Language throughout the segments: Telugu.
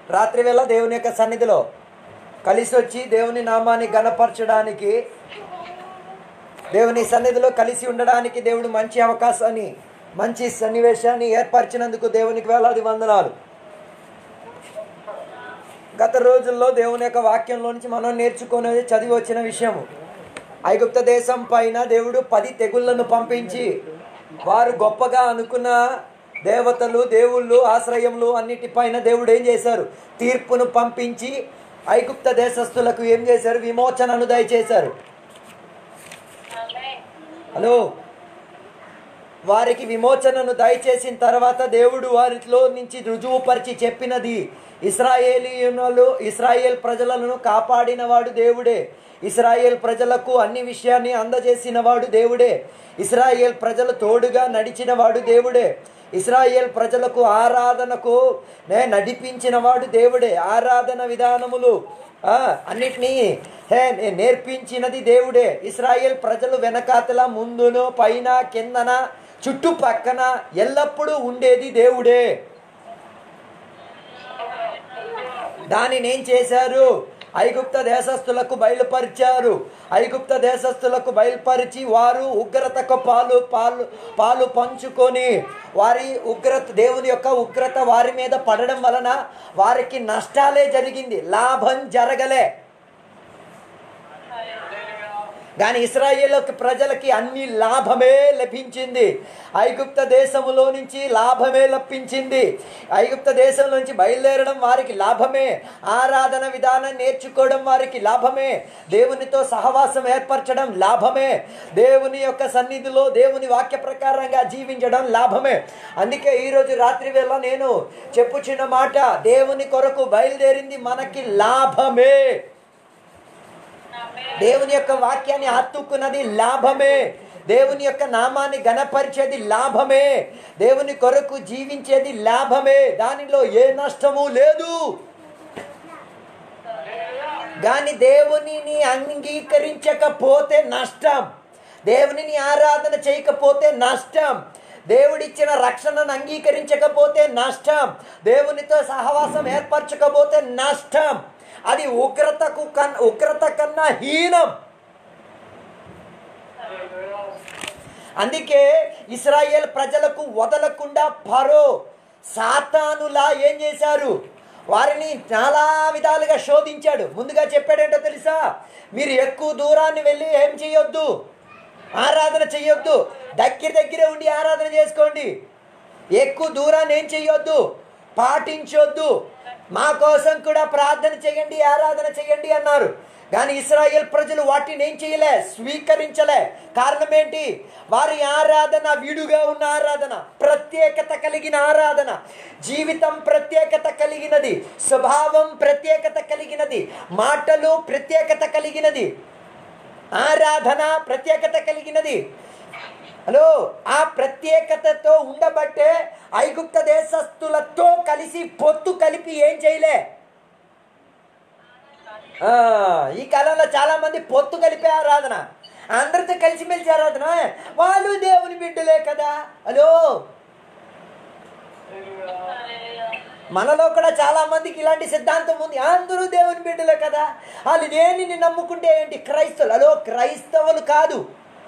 రాత్రి వేళ దేవుని యొక్క సన్నిధిలో కలిసి వచ్చి దేవుని నామాన్ని గణపరచడానికి దేవుని సన్నిధిలో కలిసి ఉండడానికి దేవుడు మంచి అవకాశాన్ని మంచి సన్నివేశాన్ని ఏర్పరిచినందుకు దేవునికి వేలాది వందనాలు గత రోజుల్లో దేవుని యొక్క వాక్యంలో నుంచి మనం నేర్చుకునేది చదివి వచ్చిన విషయము ఐగుప్త దేశం పైన దేవుడు పది తెగుళ్లను పంపించి వారు గొప్పగా అనుకున్న దేవతలు దేవుళ్ళు ఆశ్రయములు అన్నిటిపైన దేవుడు ఏం చేశారు తీర్పును పంపించి ఐగుప్త దేశస్తులకు ఏం చేశారు విమోచనను దయచేశారు హలో వారికి విమోచనను దయచేసిన తర్వాత దేవుడు వారిలో నుంచి రుజువుపరిచి చెప్పినది ఇస్రాయేలీయులు ఇస్రాయేల్ ప్రజలను కాపాడినవాడు దేవుడే ఇస్రాయేల్ ప్రజలకు అన్ని విషయాన్ని అందజేసిన వాడు దేవుడే ఇస్రాయేల్ ప్రజలు తోడుగా నడిచినవాడు దేవుడే ఇస్రాయేల్ ప్రజలకు ఆరాధనకు నే నడిపించిన వాడు దేవుడే ఆరాధన విధానములు ఆ, అన్నిటినీ హే నే- నేర్పించినది దేవుడే ఇస్రాయేల్ ప్రజలు వెనకాతల ముందును పైన కిందన చుట్టుపక్కన ఎల్లప్పుడూ ఉండేది దేవుడే దానిని ఏం చేశారు ఐగుప్త దేశస్థులకు బయలుపరిచారు ఐగుప్త దేశస్థులకు బయలుపరిచి వారు ఉగ్రతకు పాలు పాలు పాలు పంచుకొని వారి ఉగ్రత దేవుని యొక్క ఉగ్రత వారి మీద పడడం వలన వారికి నష్టాలే జరిగింది లాభం జరగలే కానీ ఇస్రాయేల్ ప్రజలకి అన్ని లాభమే లభించింది ఐగుప్త దేశములో నుంచి లాభమే లభించింది ఐగుప్త దేశం నుంచి బయలుదేరడం వారికి లాభమే ఆరాధన విధానం నేర్చుకోవడం వారికి లాభమే దేవునితో సహవాసం ఏర్పరచడం లాభమే దేవుని యొక్క సన్నిధిలో దేవుని వాక్య ప్రకారంగా జీవించడం లాభమే అందుకే ఈరోజు రాత్రి వేళ నేను చెప్పుచున్న మాట దేవుని కొరకు బయలుదేరింది మనకి లాభమే దేవుని యొక్క వాక్యాన్ని హత్తుకున్నది లాభమే దేవుని యొక్క నామాన్ని గణపరిచేది లాభమే దేవుని కొరకు జీవించేది లాభమే దానిలో ఏ నష్టము లేదు కానీ దేవునిని అంగీకరించకపోతే నష్టం దేవునిని ఆరాధన చేయకపోతే నష్టం దేవుడిచ్చిన రక్షణను అంగీకరించకపోతే నష్టం దేవునితో సహవాసం ఏర్పరచకపోతే నష్టం అది ఉగ్రతకు కన్ ఉగ్రత కన్నా హీనం అందుకే ఇస్రాయేల్ ప్రజలకు వదలకుండా ఫరో సాతానులా ఏం చేశారు వారిని చాలా విధాలుగా శోధించాడు ముందుగా చెప్పాడేంటో తెలుసా మీరు ఎక్కువ దూరాన్ని వెళ్ళి ఏం చేయొద్దు ఆరాధన చెయ్యొద్దు దగ్గర దగ్గరే ఉండి ఆరాధన చేసుకోండి ఎక్కువ దూరాన్ని ఏం చెయ్యొద్దు పాటించొద్దు మా కోసం కూడా ప్రార్థన చేయండి ఆరాధన చేయండి అన్నారు కానీ ఇస్రాయేల్ ప్రజలు వాటిని ఏం చేయలే స్వీకరించలే కారణం ఏంటి వారి ఆరాధన విడుగా ఉన్న ఆరాధన ప్రత్యేకత కలిగిన ఆరాధన జీవితం ప్రత్యేకత కలిగినది స్వభావం ప్రత్యేకత కలిగినది మాటలు ప్రత్యేకత కలిగినది ఆరాధన ప్రత్యేకత కలిగినది హలో ఆ ప్రత్యేకతతో ఉండబట్టే ఐగుప్త దేశస్తులతో కలిసి పొత్తు కలిపి ఏం చేయలే ఆ, ఈ కాలంలో చాలా మంది పొత్తు కలిపే ఆరాధన అందరితో కలిసిమెలిసి ఆరాధన వాళ్ళు దేవుని బిడ్డలే కదా హలో మనలో కూడా చాలా మందికి ఇలాంటి సిద్ధాంతం ఉంది అందరూ దేవుని బిడ్డలే కదా వాళ్ళు దేనిని నమ్ముకుంటే ఏంటి క్రైస్తవులు హలో క్రైస్తవులు కాదు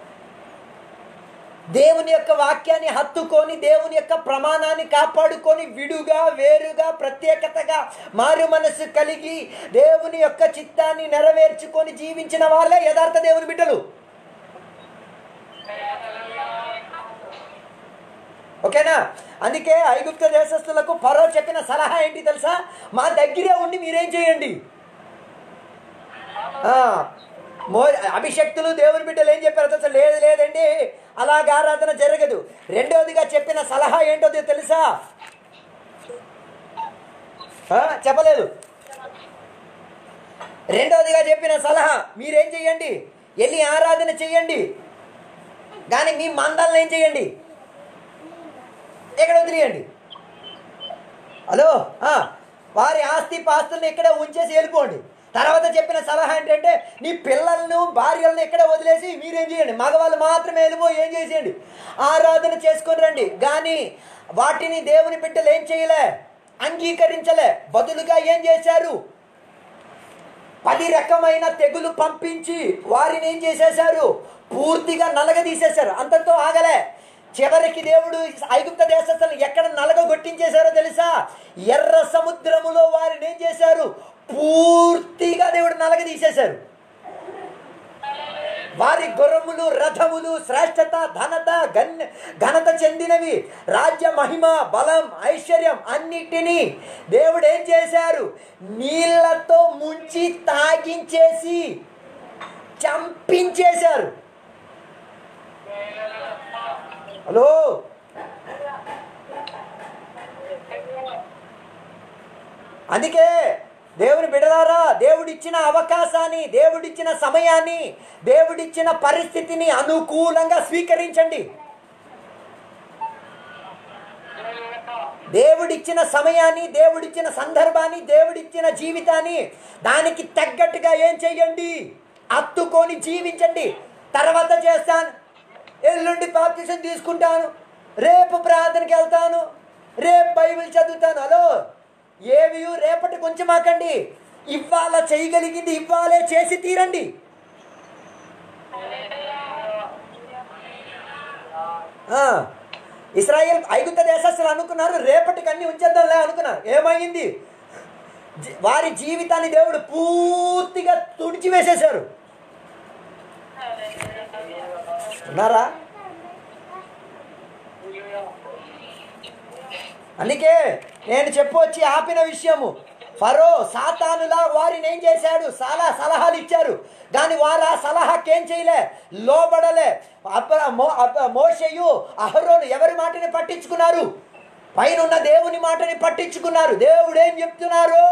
దేవుని యొక్క వాక్యాన్ని హత్తుకొని దేవుని యొక్క ప్రమాణాన్ని కాపాడుకొని విడుగా వేరుగా ప్రత్యేకతగా మారు మనసు కలిగి దేవుని యొక్క చిత్తాన్ని నెరవేర్చుకొని జీవించిన వాళ్ళే యథార్థ దేవుని బిడ్డలు ఓకేనా అందుకే ఐగుప్త దేశస్తులకు పరో చెప్పిన సలహా ఏంటి తెలుసా మా దగ్గరే ఉండి మీరేం చేయండి ఆ, మో అభిషక్తులు దేవుని బిడ్డలు ఏం చెప్పారు తెలుసా లేదు లేదండి అలాగ ఆరాధన జరగదు రెండోదిగా చెప్పిన సలహా ఏంటో తెలుసా ఆ, చెప్పలేదు రెండోదిగా చెప్పిన సలహా మీరేం చెయ్యండి వెళ్ళి ఆరాధన చెయ్యండి కానీ మీ మందలను ఏం చెయ్యండి ఇక్కడ వదిలేయండి హలో ఆ, వారి ఆస్తి పాస్తులను ఇక్కడే ఉంచేసి వెళ్ళిపోండి తర్వాత చెప్పిన సలహా ఏంటంటే నీ పిల్లలను భార్యలను ఇక్కడే వదిలేసి మీరేం చేయండి మగవాళ్ళు మాత్రమే వెళ్ళిపోయి ఏం చేసేయండి ఆరాధన చేసుకొని రండి కానీ వాటిని దేవుని బిడ్డలు ఏం చేయలే అంగీకరించలే బదులుగా ఏం చేశారు పది రకమైన తెగులు పంపించి వారిని ఏం చేసేశారు పూర్తిగా నలగదీసేశారు అంతతో ఆగలే చివరికి దేవుడు ఐగుప్త దేశస్తులను ఎక్కడ నలగొట్టించేశారో తెలుసా ఎర్ర సముద్రములో వారిని ఏం చేశారు పూర్తిగా దేవుడు నలగదీసేశారు వారి గుర్రములు రథములు శ్రేష్టత ధనత గన్ ఘనత చెందినవి రాజ్య మహిమ బలం ఐశ్వర్యం అన్నిటినీ దేవుడు ఏం చేశారు నీళ్లతో ముంచి తాగించేసి చంపించేశారు హలో అందుకే దేవుని బిడలారా దేవుడిచ్చిన అవకాశాన్ని దేవుడిచ్చిన సమయాన్ని దేవుడిచ్చిన పరిస్థితిని అనుకూలంగా స్వీకరించండి దేవుడిచ్చిన సమయాన్ని దేవుడిచ్చిన సందర్భాన్ని దేవుడిచ్చిన జీవితాన్ని దానికి తగ్గట్టుగా ఏం చెయ్యండి అత్తుకొని జీవించండి తర్వాత చేస్తాను ఎల్లుండి బాప్తిసం తీసుకుంటాను రేపు ప్రార్థనకి వెళ్తాను రేపు బైబిల్ చదువుతాను హలో ఏవి రేపటి కొంచెం మాకండి ఇవాళ చేయగలిగింది ఇవ్వాలే చేసి తీరండి ఆ, ఇస్రాయేల్ ఐగుప్త దేశస్తులు అనుకున్నారు రేపటికి అన్ని ఉంచేద్దాంలే అనుకున్నారు ఏమైంది జీ- వారి జీవితాన్ని దేవుడు పూర్తిగా తుడిచివేసేశారు ఉన్నారా అందుకే నేను చెప్పొచ్చి ఆపిన విషయము ఫరో సాతానులా వారిని ఏం చేశాడు చాలా సలహాలు ఇచ్చారు కానీ వారు ఆ సలహాకి ఏం చేయలే లోబడలే అబ్బ మో అబ్బ మోషయు అహరోను ఎవరి మాటని పట్టించుకున్నారు పైన ఉన్న దేవుని మాటని పట్టించుకున్నారు దేవుడు ఏం చెప్తున్నారు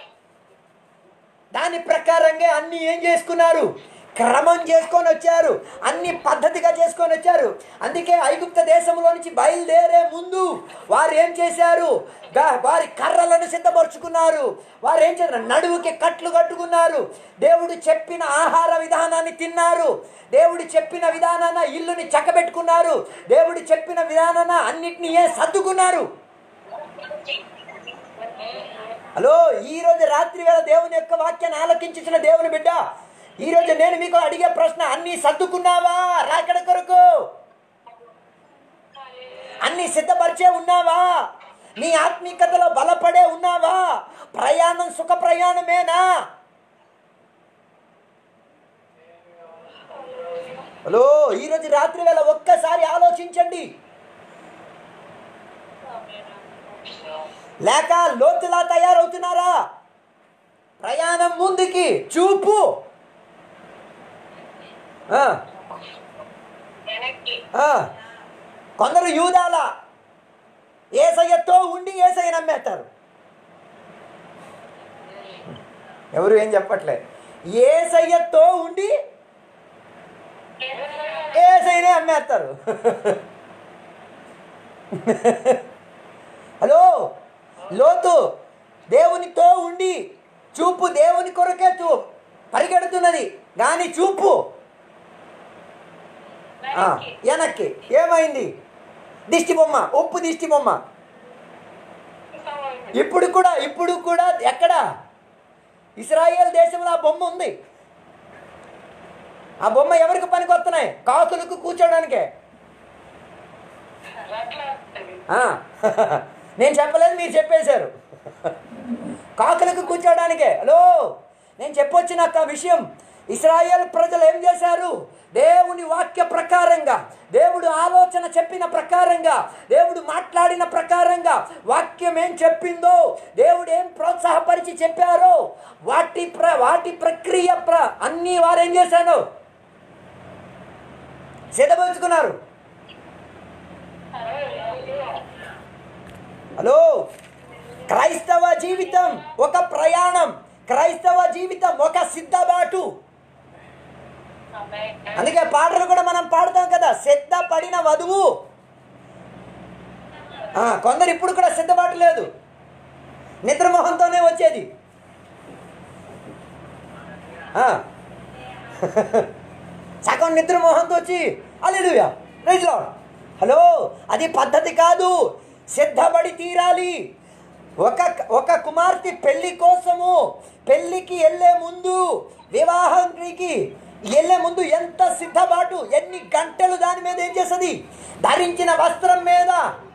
దాని ప్రకారంగా అన్ని ఏం చేసుకున్నారు క్రమం చేసుకొని వచ్చారు అన్ని పద్ధతిగా చేసుకొని వచ్చారు అందుకే ఐగుప్త దేశంలో నుంచి బయలుదేరే ముందు వారు ఏం చేశారు గా- వారి కర్రలను సిద్ధపరుచుకున్నారు వారు ఏం చేశారు నడువుకి కట్లు కట్టుకున్నారు దేవుడు చెప్పిన ఆహార విధానాన్ని తిన్నారు దేవుడు చెప్పిన విధానాన ఇల్లుని చక్కబెట్టుకున్నారు దేవుడు చెప్పిన విధానాన అన్నిటినీ ఏ సర్దుకున్నారు హలో ఈ రోజు రాత్రి వేళ దేవుని యొక్క వాక్యాన్ని ఆలకించిన దేవుని బిడ్డ ఈ రోజు నేను మీకు అడిగే ప్రశ్న అన్ని సర్దుకున్నావా రాకడ కొరకు అన్ని సిద్ధపరిచే ఉన్నావా నీ ఆత్మీయతలో బలపడే ఉన్నావా ప్రయాణం సుఖ ప్రయాణమేనా హలో ఈరోజు రాత్రి వేళ ఒక్కసారి ఆలోచించండి లేక లోతులా తయారవుతున్నారా ప్రయాణం ముందుకి చూపు ఆ, ఆ. కొందరు యూదాల ఏసయ్యతో ఉండి ఏసయ్య నమ్మేస్తారు ఎవరు ఏం చెప్పట్లే ఏసయ్యతో ఉండి ఏసైనే అమ్మేస్తారు హలో లోతు దేవునితో ఉండి చూపు దేవుని కొరకే చూ పరిగెడుతున్నది కానీ చూపు ఆ, వెనక్కి ఏమైంది దిష్టి బొమ్మ ఉప్పు దిష్టి బొమ్మ ఇప్పుడు కూడా ఇప్పుడు కూడా ఎక్కడ ఇస్రాయేల్ దేశంలో ఆ బొమ్మ ఉంది ఆ బొమ్మ ఎవరికి పనికొస్తున్నాయి కాకులకు కూర్చోడానికే ఆ, నేను చెప్పలేదు మీరు చెప్పేశారు కాకులకు కూర్చోడానికే హలో నేను చెప్పొచ్చిన ఒక విషయం ఇస్రాయేల్ ప్రజలు ఏం చేశారు దేవుని వాక్య ప్రకారంగా దేవుడు ఆలోచన చెప్పిన ప్రకారంగా దేవుడు మాట్లాడిన ప్రకారంగా వాక్యం ఏం చెప్పిందో దేవుడు ఏం ప్రోత్సాహపరిచి చెప్పారో వాటి ప్ర వాటి ప్రక్రియ ప్ర అన్నీ వారు ఏం చేశారు సిద్ధపరుచుకున్నారు హలో క్రైస్తవ జీవితం ఒక ప్రయాణం క్రైస్తవ జీవితం ఒక సిద్ధబాటు అందుకే పాటలు కూడా మనం పాడతాం కదా సిద్ధపడిన వధువు ఆ, కొందరు ఇప్పుడు కూడా సిద్ధపాటు లేదు నిద్రమోహంతోనే వచ్చేది ఆ. సగం నిద్రమోహంతో వచ్చి అల్లెలుయా రైజ్ లార్డ్ హలో అది పద్ధతి కాదు సిద్ధపడి తీరాలి ఒక ఒక కుమార్తె పెళ్లి కోసము పెళ్లికి వెళ్ళే ముందు వివాహానికి వెళ్ళే ముందు ఎంత సిద్ధపాటు ఎన్ని గంటలు దాని మీద ఏం చేస్తుంది ధరించిన వస్త్రం మీద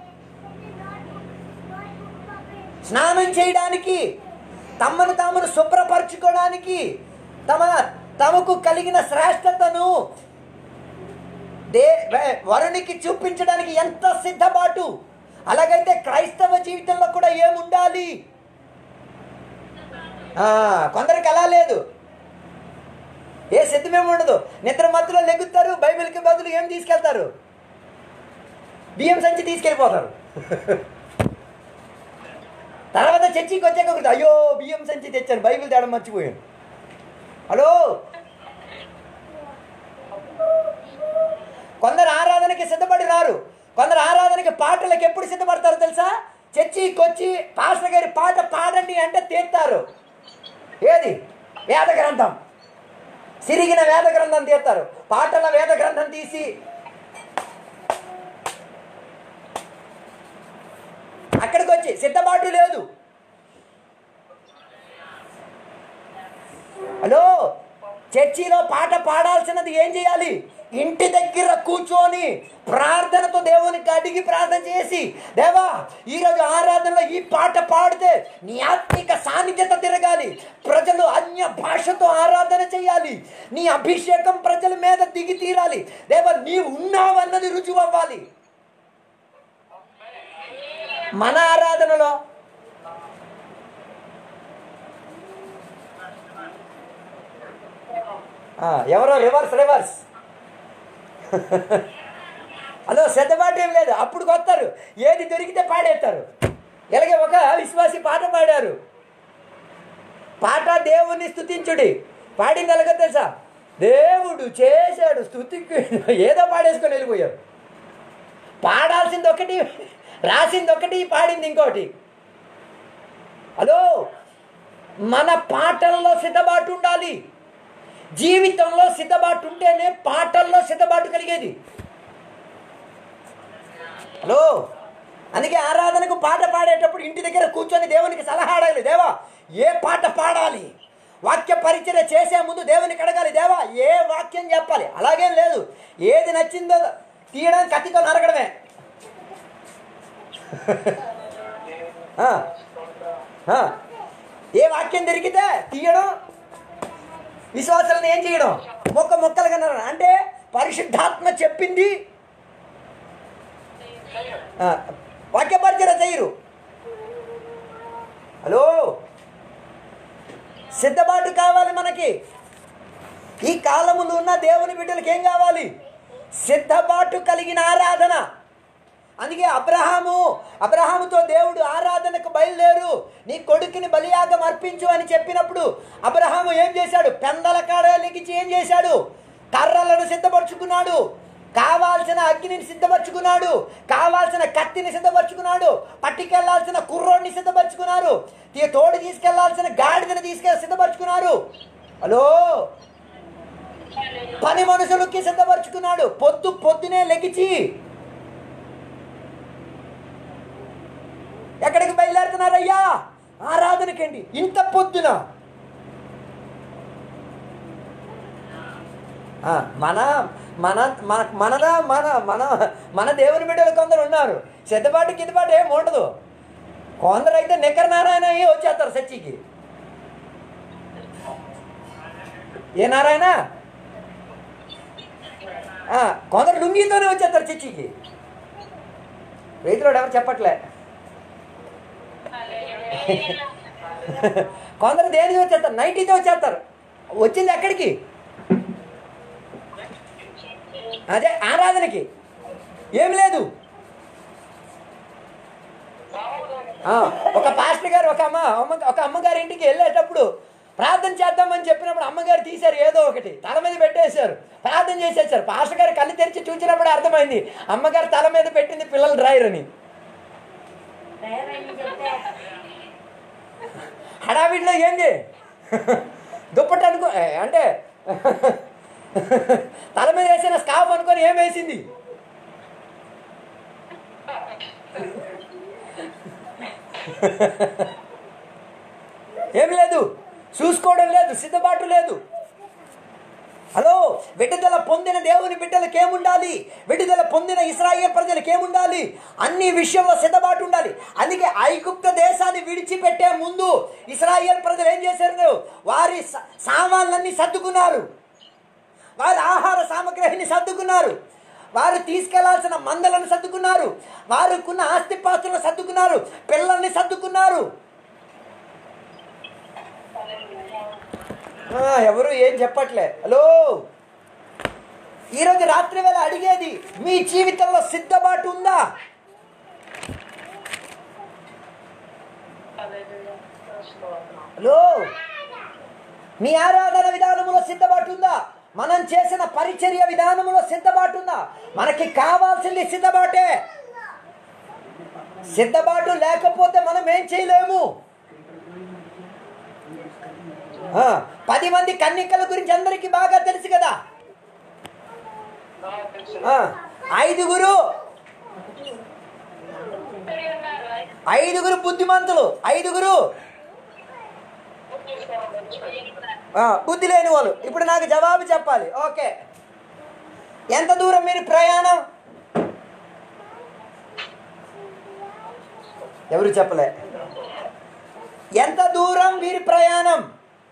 స్నానం చేయడానికి తమను తామును శుభ్రపరచుకోవడానికి తమ తమకు కలిగిన శ్రేష్టతను దే వే- వరునికి చూపించడానికి ఎంత సిద్ధపాటు అలాగైతే క్రైస్తవ జీవితంలో కూడా ఏముండాలి ఆ, కొందరికి అలా లేదు ఏ సిద్ధమేమి ఉండదు నిద్ర మధ్యలో లెగుతారు బైబిల్కి బదులు ఏం తీసుకెళ్తారు బియ్యం సంచి తీసుకెళ్ళిపోతారు తర్వాత చర్చికి వచ్చాక ఒకటి, అయ్యో బియ్యం సంచి తెచ్చాను బైబిల్ తేడం మర్చిపోయాను హలో కొందరు ఆరాధనకి సిద్ధపడి రారు కొందరు ఆరాధనకి పాటలకు ఎప్పుడు సిద్ధపడతారో తెలుసా చర్చికి వచ్చి పాస్టర్ గారి పాట పాడండి అంటే తీస్తారు ఏది వేద గ్రంథం సిరిగిన వేద గ్రంథం తీస్తారు పాటల వేద గ్రంథం తీసి అక్కడికి వచ్చి సిద్ధపాటు లేదు హలో చర్చిలో పాట పాడాల్సినది ఏం చేయాలి ఇంటి దగ్గర కూర్చొని ప్రార్థనతో దేవునికి అడిగి ప్రార్థన చేసి దేవా ఈరోజు ఆరాధనలో ఈ పాట పాడితే నీ ఆత్మిక సాన్నిధ్యత తిరగాలి ప్రజలు అన్య భాషతో ఆరాధన చేయాలి నీ అభిషేకం ప్రజల మీద దిగి తీరాలి దేవా నీవు ఉన్నావన్నది రుజువు అవ్వాలి మన ఆరాధనలో ఆ, ఎవరో రివర్స్ రివర్స్ హలో సిద్ధపాటు ఏం లేదు అప్పుడు కొత్తారు ఏది దొరికితే పాడేస్తారు ఇలాగే ఒక విశ్వాసి పాట పాడారు పాట దేవుణ్ణి స్తుతించుడి పాడింది ఎలాగో తెలుసా దేవుడు చేశాడు స్తుతికి ఏదో పాడేసుకొని వెళ్ళిపోయారు పాడాల్సింది ఒకటి రాసింది ఒకటి పాడింది ఇంకోటి హలో మన పాటల్లో సిద్ధపాటు ఉండాలి జీవితంలో సిద్ధపాటు ఉంటేనే పాటల్లో సిద్ధపాటు కలిగేది హలో అందుకే ఆరాధనకు పాట పాడేటప్పుడు ఇంటి దగ్గర కూర్చొని దేవునికి సలహా అడగాలి దేవా ఏ పాట పాడాలి వాక్య పరిచయ చేసే ముందు దేవునికి అడగాలి దేవా ఏ వాక్యం చెప్పాలి అలాగేం లేదు ఏది నచ్చిందో తీయడం కత్తితో నరకడమే ఆ, ఆ. ఏ వాక్యం దొరికితే తీయడం విశ్వాసాలను ఏం చేయడం మొక్క మొక్కలుగా నరకడం. అంటే పరిశుద్ధాత్మ చెప్పింది ఆ, వాక్య పరిచయ చేయరు హలో సిద్ధపాటు కావాలి మనకి ఈ కాలములో ఉన్న దేవుని బిడ్డలకి ఏం కావాలి సిద్ధపాటు కలిగిన ఆరాధన అందుకే అబ్రహాము అబ్రహాముతో దేవుడు ఆరాధనకు బయలుదేరు నీ కొడుకుని బలియాగం అర్పించు అని చెప్పినప్పుడు అబ్రహాము ఏం చేశాడు పెందల కాడ లెగిచి ఏం చేశాడు కర్రలను సిద్ధపరచుకున్నాడు కావాల్సిన అగ్నిని సిద్ధపరచుకున్నాడు కావాల్సిన కత్తిని సిద్ధపరచుకున్నాడు పట్టుకెళ్లాల్సిన కుర్రోడిని సిద్ధపరచుకున్నారు తీ- తోడు తీసుకెళ్లాల్సిన గాడిదని తీసుకెళ్ళి సిద్ధపరచుకున్నారు హలో పని మనుషులకి సిద్ధపరచుకున్నాడు పొద్దు పొద్దునే లెగిచి ఎక్కడికి బయలుదేరుతున్నారయ్యా ఆరాధనకండి ఇంత పొద్దున ఆ, మన మన మన మనదా మన మన మన దేవుని బిడ్డలు కొందరు ఉన్నారు సిద్ధపాటు గిద్దపాటు ఏం ఉండదు కొందరు అయితే నిక్కర నారాయణ అయ్యి వచ్చేస్తారు సచ్చికి ఏ నారాయణ ఆ, కొందరు లుంగితోనే వచ్చేస్తారు చర్చికి రైతులు ఎవరు చెప్పట్లే కొందరు దేనికి వచ్చేస్తారు నైటీతో వచ్చేస్తారు వచ్చింది ఎక్కడికి అదే ఆరాధనకి ఏం లేదు ఆ, ఒక పాస్టర్ గారు ఒక అమ్మ అమ్మ- ఒక అమ్మగారి ఇంటికి వెళ్ళేటప్పుడు ప్రార్థన చేద్దామని చెప్పినప్పుడు అమ్మగారు తీశారు ఏదో ఒకటి తల మీద పెట్టేశారు ప్రార్థన చేసేసారు పాస్టర్ గారు కళ్ళు తెరిచి చూసినప్పుడు అర్థమైంది అమ్మగారు తల మీద పెట్టింది పిల్లలు డ్రైరని డ్రైవర్ చెప్తే హడావిడిలో ఏంది దుప్పటి అనుకో ఏ, అంటే తల మీద వేసిన స్కాఫ్ అనుకొని ఏం వేసింది ఏం లేదు చూసుకోవడం లేదు సిద్ధపాటు లేదు హలో విడుదల పొందిన దేవుని బిడ్డలకు ఏముండాలి విడుదల పొందిన ఇస్రాయేల్ ప్రజలకు ఏముండాలి అన్ని విషయంలో సిద్ధపాటు ఉండాలి అందుకే ఐగుప్త దేశాన్ని విడిచిపెట్టే ముందు ఇస్రాయేల్ ప్రజలు ఏం చేశారు వారి స- సామాన్లన్నీ సర్దుకున్నారు వారి ఆహార సామగ్రిని సర్దుకున్నారు వారు తీసుకెళ్లాల్సిన మందలను సర్దుకున్నారు వారికున్న ఆస్తిపాస్తులను సర్దుకున్నారు పిల్లల్ని సర్దుకున్నారు ఆ, ఎవరు ఏం చెప్పట్లే హలో ఈరోజు రాత్రి వేళ అడిగేది మీ జీవితంలో సిద్ధపాటు ఉందా హలో మీ ఆరాధన విధానములో సిద్ధపాటు ఉందా మనం చేసిన పరిచర్య విధానములో సిద్ధపాటు ఉందా మనకి కావాల్సింది సిద్ధపాటే సిద్ధపాటు లేకపోతే మనం ఏం చేయలేము ఆ, పది మంది కన్నికల గురించి అందరికీ బాగా తెలుసు కదా ఆ, ఐదుగురు ఐదుగురు బుద్ధిమంతులు ఐదుగురు ఆ, బుద్ధి లేని వాళ్ళు ఇప్పుడు నాకు జవాబు చెప్పాలి ఓకే ఎంత దూరం మీరు ప్రయాణం ఎవరు చెప్పలే ఎంత దూరం వీరి ప్రయాణం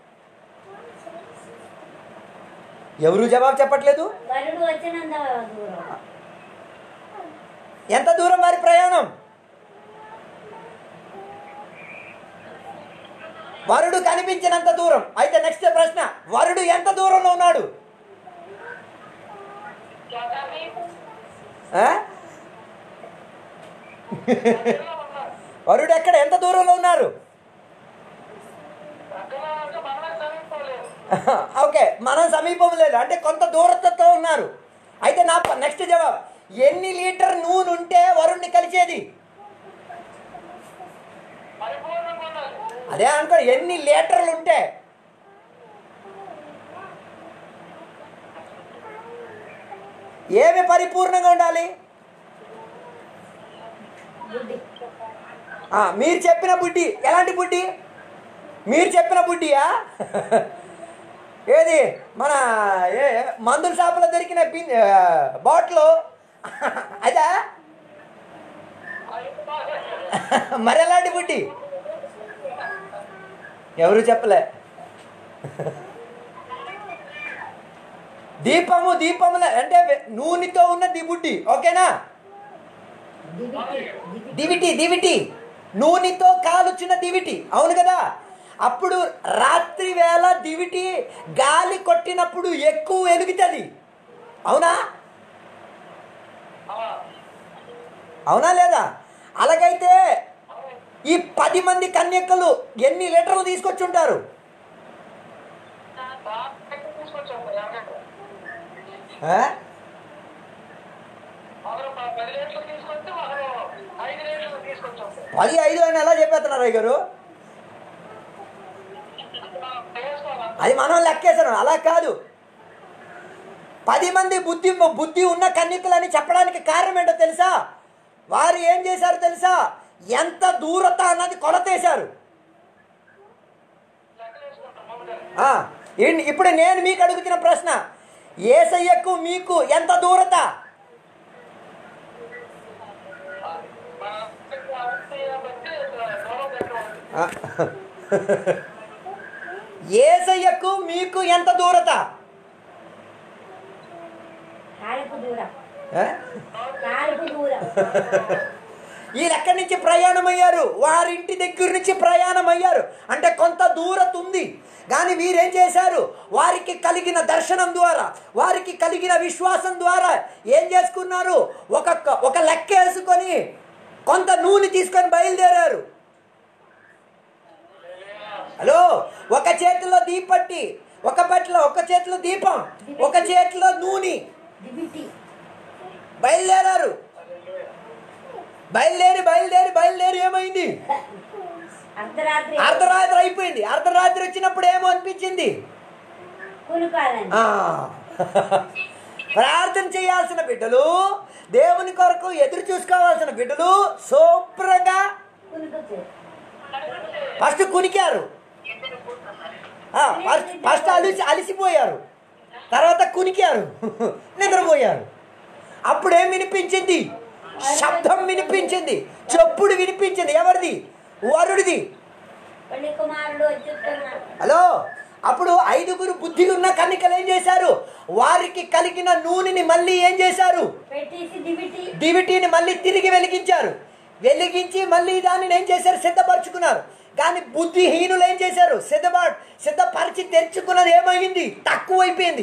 ఎవరు జవాబు చెప్పట్లేదు వరుడు వచ్చినంత దూరం ఎంత దూరం వారి ప్రయాణం వరుడు కనిపించినంత దూరం అయితే నెక్స్ట్ ప్రశ్న వరుడు ఎంత దూరంలో ఉన్నాడు ఆ? వరుడు ఎక్కడ ఎంత దూరంలో ఉన్నారు ఓకే మనం సమీపం లేదు అంటే కొంత దూరతతో ఉన్నారు అయితే నా నెక్స్ట్ జవాబు ఎన్ని లీటర్ నూనె ఉంటే వరుణ్ణి కలిసేది అదే అనుకో ఎన్ని లీటర్లు ఉంటే ఏమి పరిపూర్ణంగా ఉండాలి బుద్ధి ఆ, మీరు చెప్పిన బుడ్డి ఎలాంటి బుడ్డి మీరు చెప్పిన బుడ్డియా ఏది మన ఏ మందుల షాపులో దొరికిన పిన్ బాటిల్ అదా మరి ఎలాంటి బుడ్డి ఎవరు చెప్పలే దీపము దీపముల అంటే నూనెతో ఉన్న దిబుడ్డి ఓకేనా దివిటి దివిటి దివిటి దివిటి నూనెతో కాలుచున్న దివిటి అవును కదా అప్పుడు రాత్రి వేళ దివిటి గాలి కొట్టినప్పుడు ఎక్కువ వెలుగుతుంది అవునా అవునా లేదా అలాగైతే ఈ పది మంది కన్యకలు ఎన్ని లీటర్లు తీసుకొచ్చి ఉంటారు ఆ? పది ఐదు అని ఎలా చెప్పేస్తున్నారు అయ్య గారు అది మనం లెక్కేసాను అలా కాదు పది మంది బుద్ధి బుద్ధి ఉన్న కన్యకులని చెప్పడానికి కారణం ఏంటో తెలుసా వారు ఏం చేశారు తెలుసా ఎంత దూరత అన్నది కొలతేశారు ఆ, ఇన్- ఇప్పుడు నేను మీకు అడుగుతున్న ప్రశ్న ఏసయ్యకు మీకు ఎంత దూరత ఆ. ఏసయ్యకు మీకు ఎంత దూరత కాలుపు దూరం ఆ? కాలుపు దూరం ఈ ఎక్కడి నుంచి ప్రయాణం అయ్యారు వారింటి దగ్గర నుంచి ప్రయాణం అయ్యారు అంటే కొంత దూరత ఉంది కానీ వీరేం చేశారు వారికి కలిగిన దర్శనం ద్వారా వారికి కలిగిన విశ్వాసం ద్వారా ఏం చేసుకున్నారు ఒక ఒక లెక్క వేసుకొని కొంత నూనె తీసుకొని బయలుదేరారు హలో ఒక చేతిలో దీపట్టి ఒక పట్ల ఒక చేతిలో దీపం ఒక చేతిలో నూనె దివిటి బయలుదేరారు బయలుదేరి బయలుదేరి బయలుదేరి ఏమైంది అర్ధరాత్రి అర్ధరాత్రి అయిపోయింది అర్ధరాత్రి వచ్చినప్పుడు ఏమో అనిపించింది కునుకాలని ఆ. ప్రార్థన చేయాల్సిన బిడ్డలు దేవుని కొరకు ఎదురు చూసుకోవాల్సిన బిడ్డలు శుభ్రంగా కునుకు ఫస్ట్ కునికారు ఆ, ఫస్ట్ ఫస్ట్ అలిసి అలిసిపోయారు తర్వాత కునికారు నిద్రపోయారు అప్పుడేం వినిపించింది శబ్దం వినిపించింది చెప్పుడు వినిపించింది ఎవరిది వరుడిది పెళ్లి కుమారుడు వచ్చుతున్నాడు హలో అప్పుడు ఐదుగురు బుద్ధి ఉన్న కన్నికలు ఏం చేశారు వారికి కలిగిన నూనెని మళ్ళీ ఏం చేశారు పెట్టేసి దివిటి దివిటీని మళ్ళీ తిరిగి వెలిగించారు వెలిగించి మళ్ళీ దానిని ఏం చేశారు సిద్ధపరచుకున్నారు కానీ బుద్ధిహీనులు ఏం చేశారు సిద్ధప సిద్ధపరిచి తెరుచుకున్నది ఏమైంది తక్కువైపోయింది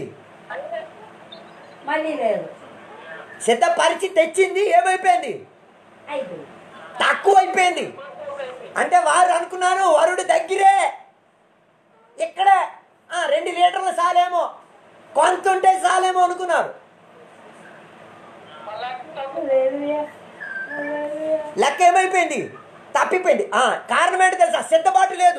మళ్ళీ లేదు సిద్ధపరిచి తెచ్చింది ఏమైపోయింది ఐదు తక్కువైపోయింది అంటే వారు అనుకున్నారు వరుడు దగ్గరే ఇక్కడే ఆ, రెండు లీటర్లు సాలేమో కొంత ఉంటే సాలేమో అనుకున్నారు లెక్క ఏమైపోయింది తప్పిపోయింది ఆ, కారణం ఏంటో తెలుసా సిద్ధపాటు లేదు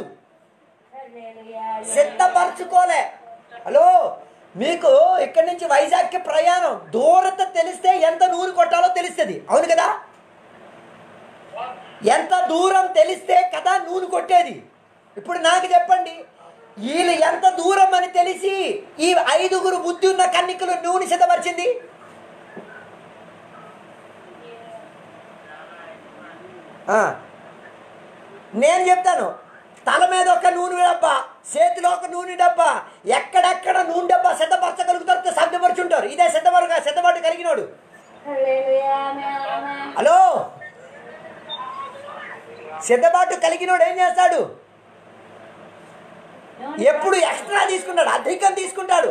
సిద్ధపరచుకోలే హలో మీకు ఇక్కడి నుంచి వైజాగ్కి ప్రయాణం దూరత తెలిస్తే ఎంత నూరు కొట్టాలో తెలుస్తుంది అవును కదా ఎంత దూరం తెలిస్తే కదా నూనె కొట్టేది ఇప్పుడు నాకు చెప్పండి వీళ్ళు ఎంత దూరం అని తెలిసి ఈ ఐదుగురు బుద్ధి ఉన్న కన్నికలు నూనె సిద్ధపరిచింది ఆ. నేను చెప్తాను తల మీద ఒక నూనె డబ్బా చేతిలో ఒక నూనె డబ్బా ఎక్కడెక్కడ నూనె డబ్బా సిద్ధపరచగలుగుతారు సిద్ధపరచుంటారు ఇదే సిద్ధపరగా సిద్ధపాటు కలిగినోడు హలో సిద్ధపాటు కలిగినోడు ఏం చేస్తాడు ఎప్పుడు ఎక్స్ట్రా తీసుకుంటాడు అధికం తీసుకుంటాడు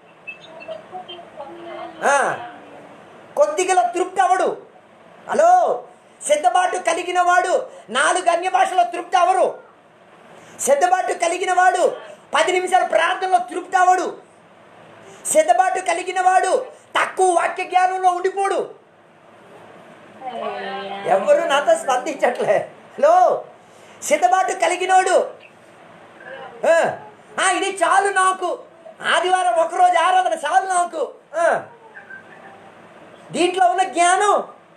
ఆ, కొద్దిగా తృప్తి అవడు హలో సిద్ధపాటు కలిగిన వాడు నాలుగు అన్య భాషలో తృప్తి అవరు సిద్ధపాటు కలిగిన వాడు పది నిమిషాల ప్రార్థనలో తృప్తి అవడు సిద్ధపాటు కలిగిన వాడు తక్కువ వాక్య జ్ఞానంలో ఉండిపోడు ఎవరు నాతో స్పందించట్లే హలో సిద్ధపాటు కలిగినోడు ఆ, ఆ, ఇది చాలు నాకు ఆదివారం ఒకరోజు ఆరాధన చాలు నాకు ఆ. దీంట్లో ఉన్న జ్ఞానం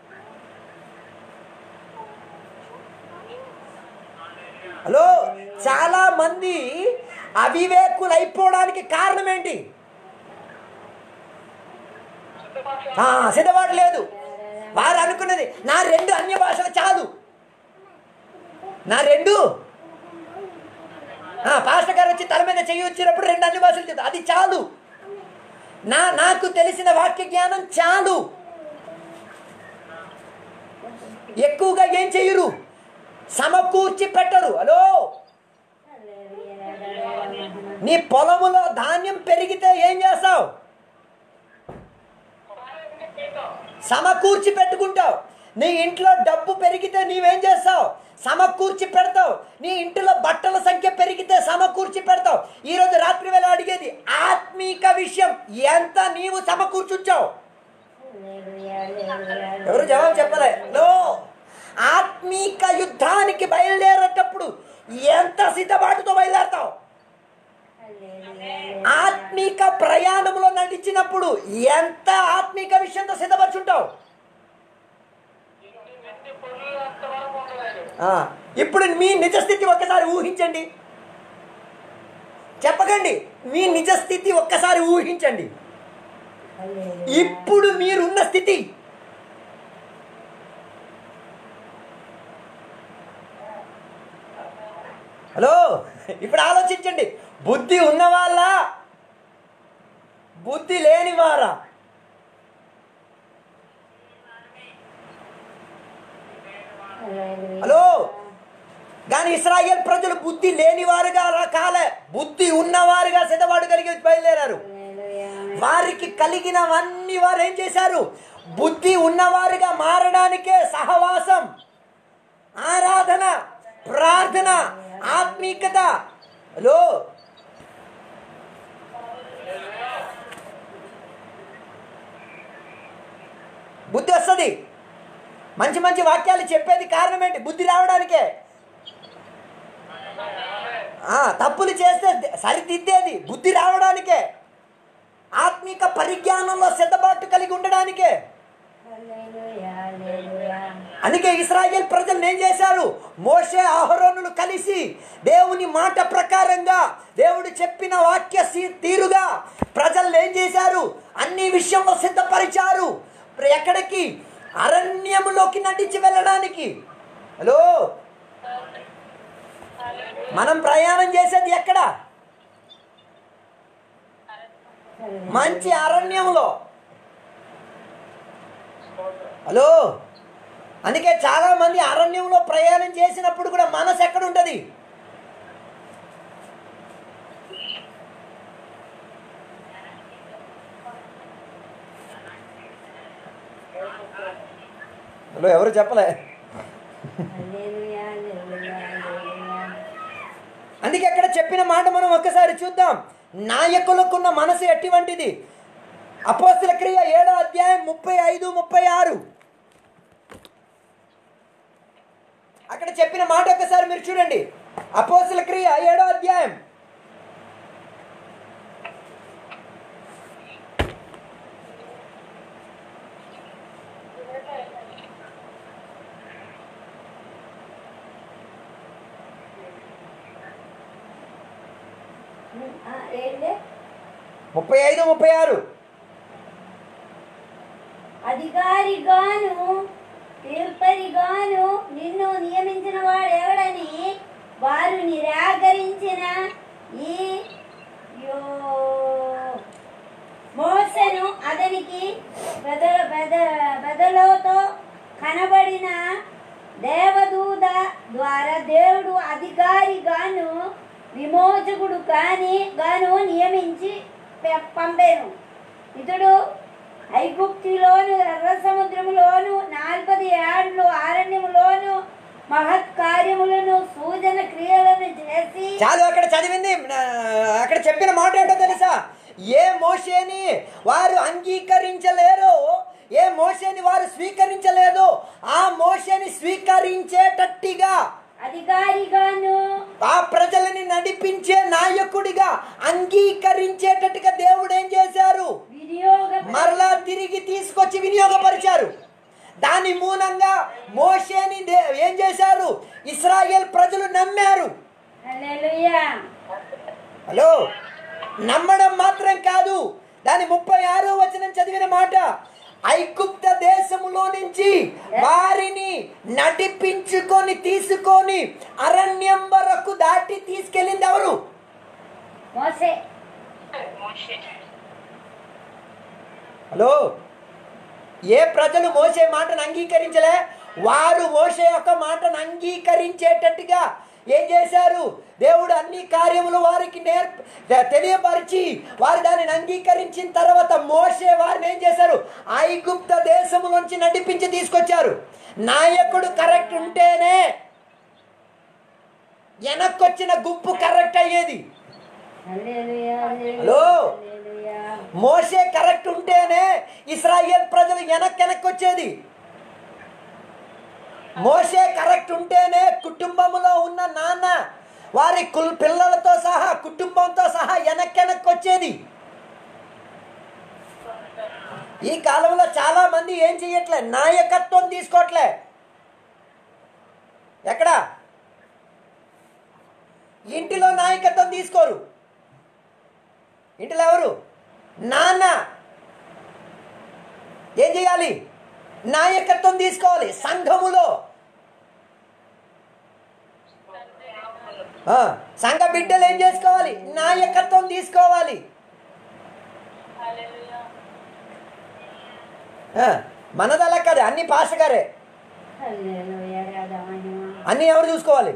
హలో చాలా మంది అవివేకులు అయిపోవడానికి కారణం ఏంటి ఆ, సిద్ధపాటు లేదు వారు అనుకున్నది నా రెండు అన్య భాషలు చాలు నా రెండు ఆ, పాస్టర్ గారు వచ్చి తల మీద చెయ్యి వచ్చినప్పుడు రెండు అన్ని భాషలు చెప్తా అది చాలు నా నాకు తెలిసిన వాక్య జ్ఞానం చాలు ఎక్కువగా ఏం చెయ్యరు సమకూర్చి పెట్టరు హలో నీ పొలములో ధాన్యం పెరిగితే ఏం చేస్తావు సమకూర్చి పెట్టుకుంటావు నీ ఇంట్లో డబ్బు పెరిగితే నీవేం చేస్తావు సమకూర్చి పెడతావు నీ ఇంటిలో బట్టల సంఖ్య పెరిగితే సమకూర్చి పెడతావు ఈరోజు రాత్రి వేళ అడిగేది ఆత్మీక విషయం ఎంత నీవు సమకూర్చుంచావు ఎవరు జవాబు చెప్పలే లో ఆత్మీక యుద్ధానికి బయలుదేరేటప్పుడు ఎంత సిద్ధపాటుతో బయలుదేరతావు ఆత్మీక ప్రయాణంలో నడిచినప్పుడు ఎంత ఆత్మీక విషయంతో సిద్ధపరచుంటావు ఆ, ఇప్పుడు మీ నిజ స్థితి ఒక్కసారి ఊహించండి చెప్పకండి మీ నిజ స్థితి ఒక్కసారి ఊహించండి ఇప్పుడు మీరున్న స్థితి హలో ఇప్పుడు ఆలోచించండి బుద్ధి ఉన్నవాళ్ళ బుద్ధి లేని వారా హలో కానీ ఇస్రాయేల్ ప్రజలు బుద్ధి లేనివారుగా రా- కాలే బుద్ధి ఉన్నవారుగా సిద్ధపాటు కలిగి బయలుదేరారు వారికి కలిగినవన్నీ వారు ఏం చేశారు బుద్ధి ఉన్నవారుగా మారడానికే సహవాసం ఆరాధన ప్రార్థన ఆత్మీకత హలో బుద్ధి వస్తుంది మంచి మంచి వాక్యాలు చెప్పేది కారణం ఏంటి బుద్ధి రావడానికే ఆ, తప్పులు చేస్తే సరిదిద్దేది బుద్ధి రావడానికే ఆత్మిక పరిజ్ఞానంలో సిద్ధపాటు కలిగి ఉండడానికే హల్లెలూయా, హల్లెలూయా. అందుకే ఇస్రాయేల్ ప్రజలు ఏం చేశారు మోషే ఆహరోనులు కలిసి దేవుని మాట ప్రకారంగా దేవుడు చెప్పిన వాక్య సీ- తీరుగా ప్రజలు ఏం చేశారు అన్ని విషయంలో సిద్ధపరిచారు ఇప్పుడు ఎక్కడికి అరణ్యములోకి నడిచి వెళ్ళడానికి హలో మనం ప్రయాణం చేసేది ఎక్కడ మంచి అరణ్యంలో హలో అందుకే చాలా మంది అరణ్యంలో ప్రయాణం చేసినప్పుడు కూడా మనసు ఎక్కడ ఉంటుంది హలో ఎవరు చెప్పలే హల్లెలూయా, హల్లెలూయా, హల్లెలూయా. అందుకే అక్కడ చెప్పిన మాట మనం ఒక్కసారి చూద్దాం నాయకులకున్న మనసు ఎటువంటిది అపోస్తుల క్రియ ఏడో అధ్యాయం ముప్పై ఐదు ముప్పై ఆరు అక్కడ చెప్పిన మాట ఒక్కసారి మీరు చూడండి అపోస్తుల క్రియ ఏడో అధ్యాయం ఆ, ఏంటి ముప్పై ఐదు ముప్పై ఆరు అధికారిగాను తీర్పరిగాను నిన్ను నియమించిన వాడెవడని వారు నిరాకరించిన ఈ యో- మోసను అతనికి బెద బెద బెదలోతో కనబడిన దేవదూత ద్వారా దేవుడు అధికారిగాను విమోచకుడు కాని గాను నియమించి పె- పంపాను ఇతడు ఐగుప్తిలోను ఎర్ర సముద్రములోను నాల్పది ఏళ్ళు అరణ్యములోను మహత్ కార్యములను సూచన క్రియలను చేసి చాలు అక్కడ చదివింది ఆ, అక్కడ చెప్పిన మాట ఏంటో తెలుసా ఏ మోషేని వారు అంగీకరించలేరు ఏ మోషేని వారు స్వీకరించలేదు ఆ మోషేని స్వీకరించేటట్టుగా అధికారిగాను ఆ ప్రజలని నడిపించే నాయకుడిగా అంగీకరించేటట్టుగా దేవుడు ఏం చేశారు వినియోగ మరలా తిరిగి తీసుకొచ్చి వినియోగపరిచారు దాని మూలంగా మోషేని దే- ఏం చేశారు ఇస్రాయేల్ ప్రజలు నమ్మారు హల్లెలూయా హలో నమ్మడం మాత్రం కాదు దాని ముప్పై ఆరో వచనం చదివిన మాట ఐగుప్త దేశములో నుంచి వారిని నడిపించుకొని తీసుకొని అరణ్యం వరకు దాటి తీసుకెళ్ళింది ఎవరు మోసే హలో ఏ ప్రజలు మోసే మాటను అంగీకరించలే వారు మోసే యొక్క మాటను అంగీకరించేటట్టుగా ఏం చేశారు దేవుడు అన్ని కార్యములు వారికి నేర్ప తెలియపరిచి వారు దానిని అంగీకరించిన తర్వాత మోసే వారిని ఏం చేశారు ఐగుప్త దేశము నుంచి నడిపించి తీసుకొచ్చారు నాయకుడు కరెక్ట్ ఉంటేనే వెనక్కొచ్చిన గుంపు కరెక్ట్ అయ్యేది హల్లెలూయా హలో. హల్లెలూయా మోసే కరెక్ట్ ఉంటేనే ఇస్రాయేల్ ప్రజలు వెనక్కి వెనక్కి వచ్చేది మోసే కరెక్ట్ ఉంటేనే కుటుంబంలో ఉన్న నాన్న వారి కుల్ పిల్లలతో సహా కుటుంబంతో సహా వెనక్కి వెనక్కి వచ్చేది ఈ కాలంలో చాలా మంది ఏం చెయ్యట్లే నాయకత్వం తీసుకోవట్లే ఎక్కడ ఇంటిలో నాయకత్వం తీసుకోరు ఇంటిలో ఎవరు నాన్న ఏం చేయాలి నాయకత్వం తీసుకోవాలి సంఘములో ఆ, సంఘ బిడ్డలు ఏం చేసుకోవాలి నాయకత్వం తీసుకోవాలి ఆ, మనది అలా కాదు అన్ని పాస్ గారే హల్లెలూయా రాధా మహిమ అన్ని ఎవరు చూసుకోవాలి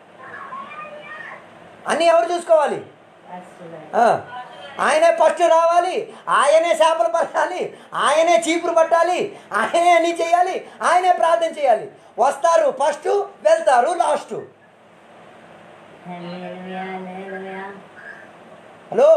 అన్ని ఎవరు చూసుకోవాలి పాస్టర్ ఆ, ఆయనే ఫస్ట్ రావాలి ఆయనే చేపలు పట్టాలి ఆయనే చీపురు పట్టాలి ఆయనే అన్ని చేయాలి ఆయనే ప్రార్థన చేయాలి వస్తారు ఫస్ట్ వెళ్తారు లాస్ట్ హల్లెలూయా హల్లెలూయా హలో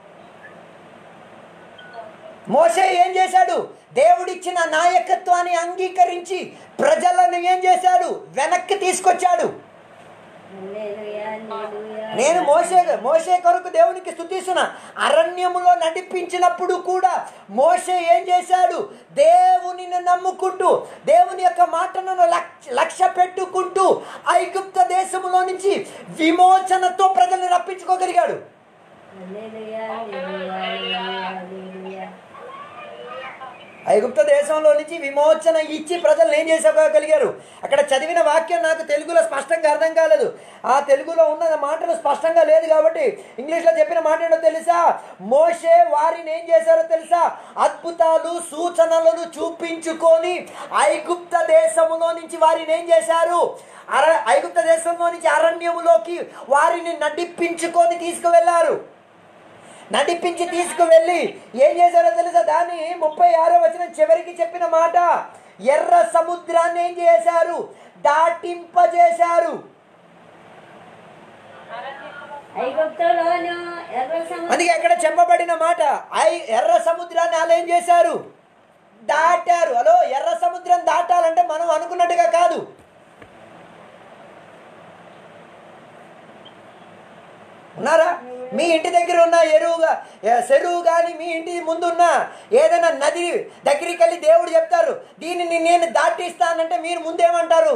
మోసే ఏం చేశాడు దేవుడిచ్చిన నాయకత్వాన్ని అంగీకరించి ప్రజలను ఏం చేశాడు వెనక్కి తీసుకొచ్చాడు హల్లెలూయా హల్లెలూయా నేను మోసే మోసే కొరకు దేవునికి స్థుతిస్తున్నా అరణ్యములో నడిపించినప్పుడు కూడా మోసే ఏం చేశాడు దేవునిని నమ్ముకుంటూ దేవుని యొక్క మాటను లక్ష లక్ష్య పెట్టుకుంటూ ఐగుప్త దేశములో నుంచి విమోచనతో ప్రజల్ని రప్పించుకోగలిగాడు హల్లెలూయా హల్లెలూయా హల్లెలూయా ఐగుప్త దేశంలో నుంచి విమోచన ఇచ్చి ప్రజలు ఏం చేసుకోగలిగారు అక్కడ చదివిన వాక్యం నాకు తెలుగులో స్పష్టంగా అర్థం కాలేదు ఆ తెలుగులో ఉన్న మాటలు స్పష్టంగా లేదు కాబట్టి ఇంగ్లీష్లో చెప్పిన మాట ఏంటో తెలుసా మోషే వారిని ఏం చేశారో తెలుసా అద్భుతాలు సూచనలను చూపించుకొని ఐగుప్త దేశములో నుంచి వారిని ఏం చేశారు అర ఐగుప్త దేశంలో నుంచి అరణ్యములోకి వారిని నడిపించుకొని తీసుకువెళ్ళారు నడిపించి తీసుకువెళ్ళి ఏం చేశారో తెలుసా దాన్ని ముప్పై ఆరో వచ్చిన చివరికి చెప్పిన మాట ఎర్ర సముద్రాన్ని ఏం చేశారు దాటింపజేశారు ఐగుప్తులోను ఎర్ర సముద్రం అందుకే అక్కడ చెప్పబడిన మాట ఐ ఎర్ర సముద్రాన్ని వాళ్ళు ఏం చేశారు దాటారు హలో ఎర్ర సముద్రం దాటాలంటే మనం అనుకున్నట్టుగా కాదు ఉన్నారా మీ ఇంటి దగ్గర ఉన్న ఎరువుగా ఏ, చెరువు కానీ మీ ఇంటి ముందున్న ఏదైనా నది దగ్గరికి వెళ్ళి దేవుడు చెప్తారు దీనిని నేను దాటిస్తానంటే మీరు ముందేమంటారు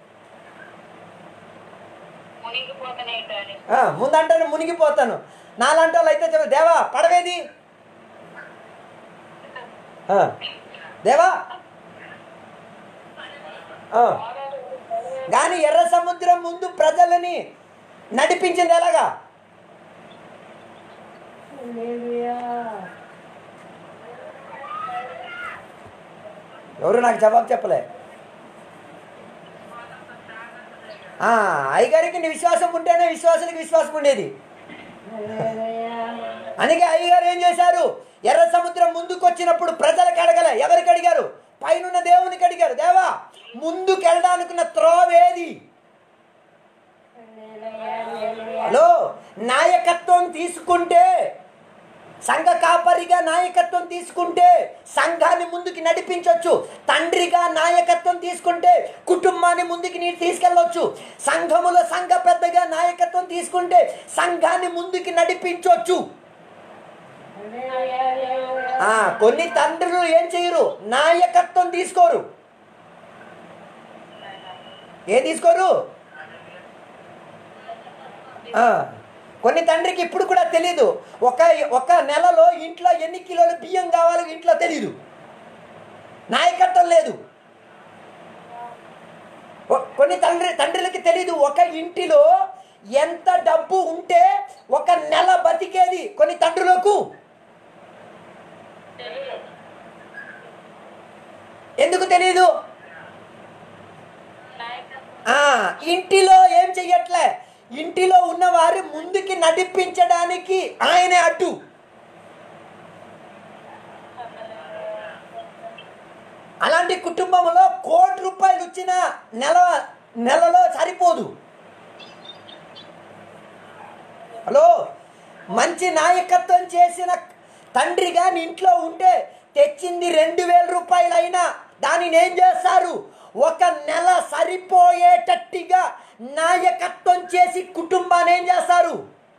మునిగిపోతున్నాయి ఆ, ముందంటాను మునిగిపోతాను నాలాంటి వాళ్ళు అయితే చెప్పారు దేవా పడవేది ఆ, దేవా ఆ. కానీ ఎర్ర సముద్రం ముందు ప్రజలని నడిపించింది ఎలాగా హల్లెలూయా ఎవరు నాకు జవాబు చెప్పలే ఆ, అయ్యగారికి నీ విశ్వాసం ఉంటేనే విశ్వాసానికి విశ్వాసం ఉండేది హల్లెలూయా అందుకే అయ్యగారు ఏం చేశారు ఎర్ర సముద్రం ముందుకు వచ్చినప్పుడు ప్రజలకు అడగలే ఎవరికి అడిగారు పైనున్న దేవునికి అడిగారు దేవా ముందుకు వెళ్ళడానికున్న త్రోవేది హల్లెలూయా హల్లెలూయా హలో నాయకత్వం తీసుకుంటే సంఘ కాపరిగా నాయకత్వం తీసుకుంటే సంఘాన్ని ముందుకు నడిపించవచ్చు తండ్రిగా నాయకత్వం తీసుకుంటే కుటుంబాన్ని ముందుకు నీ తీసుకెళ్ళొచ్చు సంఘములో సంఘ పెద్దగా నాయకత్వం తీసుకుంటే సంఘాన్ని ముందుకు నడిపించవచ్చు హల్లెలూయా హల్లెలూయా ఆ, కొన్ని తండ్రులు ఏం చేయరు నాయకత్వం తీసుకోరు ఏం తీసుకోరు ఆ, కొన్ని తండ్రికి ఇప్పుడు కూడా తెలీదు ఒక ఒక నెలలో ఇంట్లో ఎన్ని కిలోలు బియ్యం కావాలో ఇంట్లో తెలీదు నాయకత్వం లేదు ఒ- కొన్ని తండ్రి తండ్రులకి తెలీదు ఒక ఇంటిలో ఎంత డబ్బు ఉంటే ఒక నెల బతికేది కొన్ని తండ్రులకు ఎందుకు తెలీదు ఆ, ఇంటిలో ఏం చెయ్యట్లే ఇంటిలో ఉన్నవారు ముందుకి నడిపించడానికి ఆయనే అడ్డు అలాంటి కుటుంబంలో కోటి రూపాయలు వచ్చిన నెల నెలలో సరిపోదు హలో మంచి నాయకత్వం చేసిన తండ్రి కానీ ఇంట్లో ఉంటే తెచ్చింది రెండు వేల రూపాయలు అయినా దానిని ఏం చేస్తారు ఒక నెల సరిపోయేటట్టుగా నాయకత్వం చేసి కుటుంబాన్ని ఏం చేస్తారు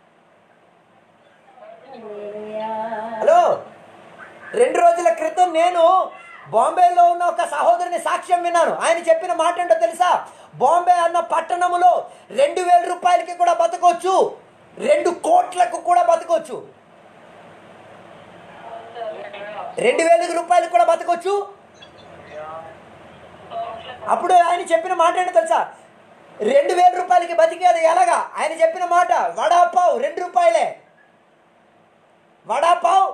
హల్లెలూయా హలో రెండు రోజుల క్రితం నేను బాంబేలో ఉన్న ఒక సహోదరుని సాక్ష్యం విన్నాను ఆయన చెప్పిన మాట ఏంటో తెలుసా బాంబే అన్న పట్టణములో రెండు వేల రూపాయలకి కూడా బతకొచ్చు రెండు కోట్లకు కూడా బతకొచ్చు రెండు వేల రూపాయలకు కూడా బతకొచ్చు అప్పుడు ఆయన చెప్పిన మాట ఏంటో తెలుసా రెండు వేల రూపాయలకి బతికేది ఎలాగా ఆయన చెప్పిన మాట వడాపావ్ రెండు రూపాయలే వడాపావ్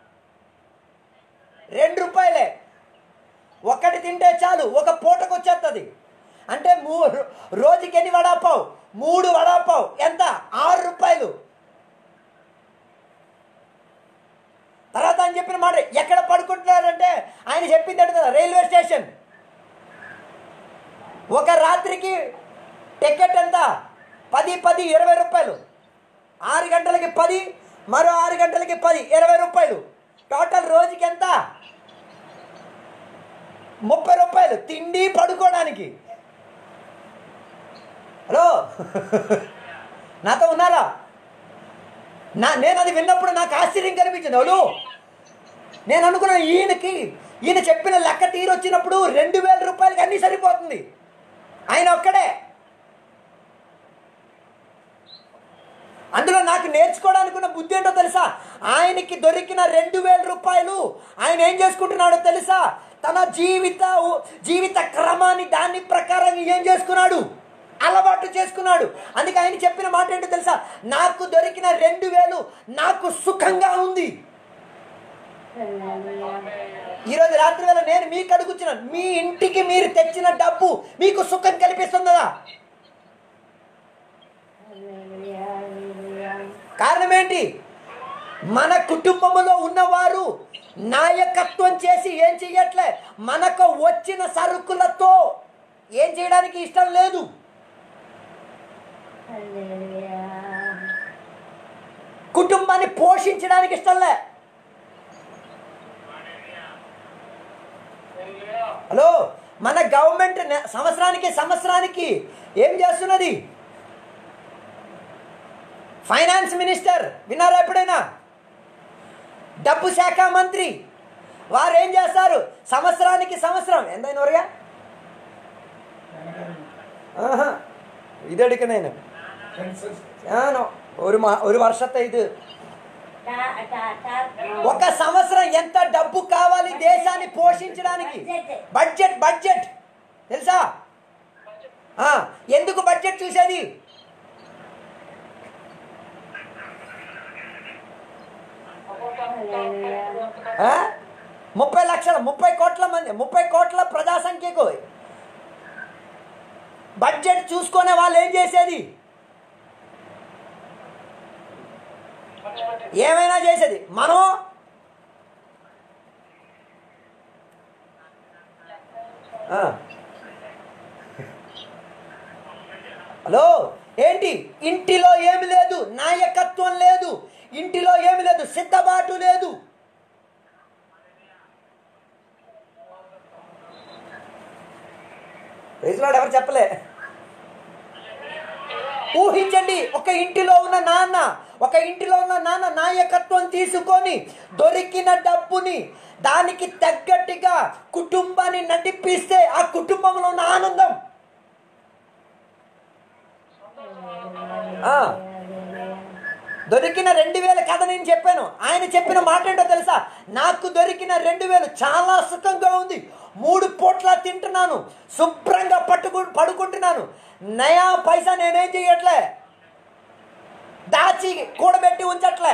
రెండు రూపాయలే ఒక్కటి తింటే చాలు ఒక పూటకు వచ్చేస్తుంది అంటే మూ రోజుకి ఎన్ని వడాపావ్ మూడు వడాపావ్ ఎంత ఆరు రూపాయలు తర్వాత ఆయన చెప్పిన మాట ఎక్కడ పడుకుంటున్నారంటే ఆయన చెప్పింది ఏంటో కదా రైల్వే స్టేషన్ ఒక రాత్రికి టికెట్ ఎంత పది పది ఇరవై రూపాయలు ఆరు గంటలకి పది మరో ఆరు గంటలకి పది ఇరవై రూపాయలు టోటల్ రోజుకి ఎంత ముప్పై రూపాయలు తిండి పడుకోవడానికి హలో నాతో ఉన్నారా నా నేను అది విన్నప్పుడు నాకు ఆశ్చర్యం కనిపించింది అవును నేను అనుకున్నాను ఈయనకి ఈయన చెప్పిన లెక్క తీరు వచ్చినప్పుడు రెండు వేల రూపాయలకి అన్నీ సరిపోతుంది ఆయన ఒక్కడే అందులో నాకు నేర్చుకోవడానికి ఉన్న బుద్ధి ఏంటో తెలుసా ఆయనకి దొరికిన రెండు వేల రూపాయలు ఆయన ఏం చేసుకుంటున్నాడో తెలుసా తన జీవిత జీవిత క్రమాన్ని దాని ప్రకారం ఏం చేసుకున్నాడు అలవాటు చేసుకున్నాడు అందుకే ఆయన చెప్పిన మాట ఏంటో తెలుసా నాకు దొరికిన రెండు వేలు నాకు సుఖంగా ఉంది ఈరోజు రాత్రి వేళ నేను మీకు అడుగుతున్నాను మీ ఇంటికి మీరు తెచ్చిన డబ్బు మీకు సుఖం కల్పిస్తుందా కారణం ఏంటి మన కుటుంబంలో ఉన్నవారు నాయకత్వం చేసి ఏం చెయ్యట్లే మనకు వచ్చిన సరుకులతో ఏం చేయడానికి ఇష్టం లేదు కుటుంబాన్ని పోషించడానికి ఇష్టంలే హలో మన గవర్నమెంట్ నె- సంవత్సరానికి సంవత్సరానికి ఏం చేస్తున్నది ఫైనాన్స్ మినిస్టర్ విన్నారా ఎప్పుడైనా డబ్బు శాఖ మంత్రి వారు ఏం చేస్తారు సంవత్సరానికి సంవత్సరం ఎంతైనా వరగా ആഹാ. ഇതെടുക്കുന്നതിന് ഞാനോ ഒരു മാ- ഒരു വർഷത്തെ ഇത് ఒక సంవత్సరం ఎంత డబ్బు కావాలి దేశాన్ని పోషించడానికి బడ్జెట్ బడ్జెట్ తెలుసా ఆ, ఎందుకు బడ్జెట్ చూసేది ఆ? ముప్పై లక్షల ముప్పై కోట్ల మంది ముప్పై కోట్ల ప్రజా సంఖ్యకు బడ్జెట్ చూసుకునే వాళ్ళు ఏం చేసేది ఏమైనా చేసేది మనం ఆ. హలో ఏంటి ఇంటిలో ఏమి లేదు నాయకత్వం లేదు ఇంటిలో ఏమి లేదు సిద్ధబాటు లేదు రైతులాడు ఎవరు చెప్పలే ఊహించండి ఒక ఇంటిలో ఉన్న నాన్న ఒక ఇంటిలో ఉన్న నాన్న నాయకత్వం తీసుకొని దొరికిన డబ్బుని దానికి తగ్గట్టుగా కుటుంబాన్ని నడిపిస్తే ఆ కుటుంబంలో ఉన్న ఆనందం ఆ, దొరికిన రెండు వేల కథ నేను చెప్పాను ఆయన చెప్పిన మాట ఏంటో తెలుసా నాకు దొరికిన రెండు వేలు చాలా సుఖంగా ఉంది మూడు పూట్ల తింటున్నాను శుభ్రంగా పట్టుకు పడుకుంటున్నాను నయా పైసా నేనేం చెయ్యట్లే దాచి కూడబెట్టి ఉంచట్లే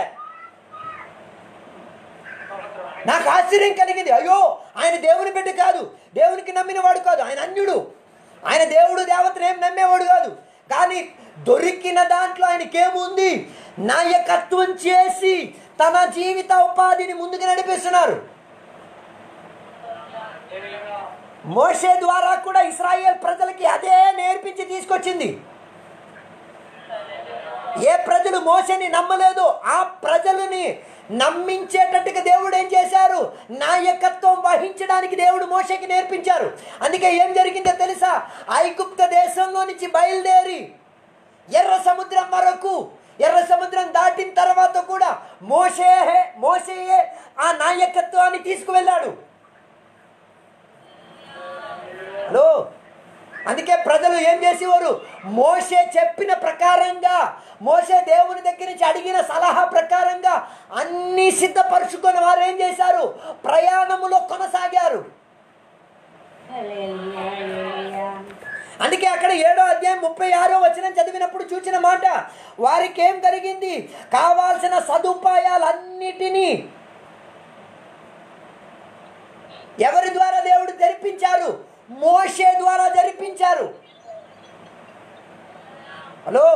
నాకు ఆశ్చర్యం కలిగింది అయ్యో ఆయన దేవుని బిడ్డ కాదు దేవునికి నమ్మినవాడు కాదు ఆయన అన్యుడు ఆయన దేవుడు దేవతను ఏం నమ్మేవాడు కాదు కానీ దొరికిన దాంట్లో ఆయనకేముంది నాయకత్వం చేసి తన జీవిత ఉపాధిని ముందుకు నడిపిస్తున్నారు మోషే ద్వారా కూడా ఇస్రాయేల్ ప్రజలకి అదే నేర్పించి తీసుకొచ్చింది ఏ ప్రజలు మోసని నమ్మలేదు ఆ ప్రజలని నమ్మించేటట్టుగా దేవుడు ఏం చేశారు నాయకత్వం వహించడానికి దేవుడు మోసకి నేర్పించారు అందుకే ఏం జరిగిందో తెలుసా ఐగుప్త దేశంలో నుంచి బయలుదేరి ఎర్ర సముద్రం వరకు ఎర్ర సముద్రం దాటిన తర్వాత కూడా మోసే మోసేయే ఆ నాయకత్వాన్ని తీసుకువెళ్ళాడు హలో అందుకే ప్రజలు ఏం చేసేవారు మోసే చెప్పిన ప్రకారంగా మోసే దేవుని దగ్గర నుంచి అడిగిన సలహా ప్రకారంగా అన్ని సిద్ధపరుచుకొని వారు ఏం చేశారు ప్రయాణములో కొనసాగారు అందుకే అక్కడ ఏడో అధ్యాయం ముప్పై ఆరో వచనం చదివినప్పుడు చూసిన మాట వారికి ఏం కలిగింది కావాల్సిన సదుపాయాలన్నిటినీ ఎవరి ద్వారా దేవుడు జరిపించారు మోషే ద్వారా జరిపించారు హలో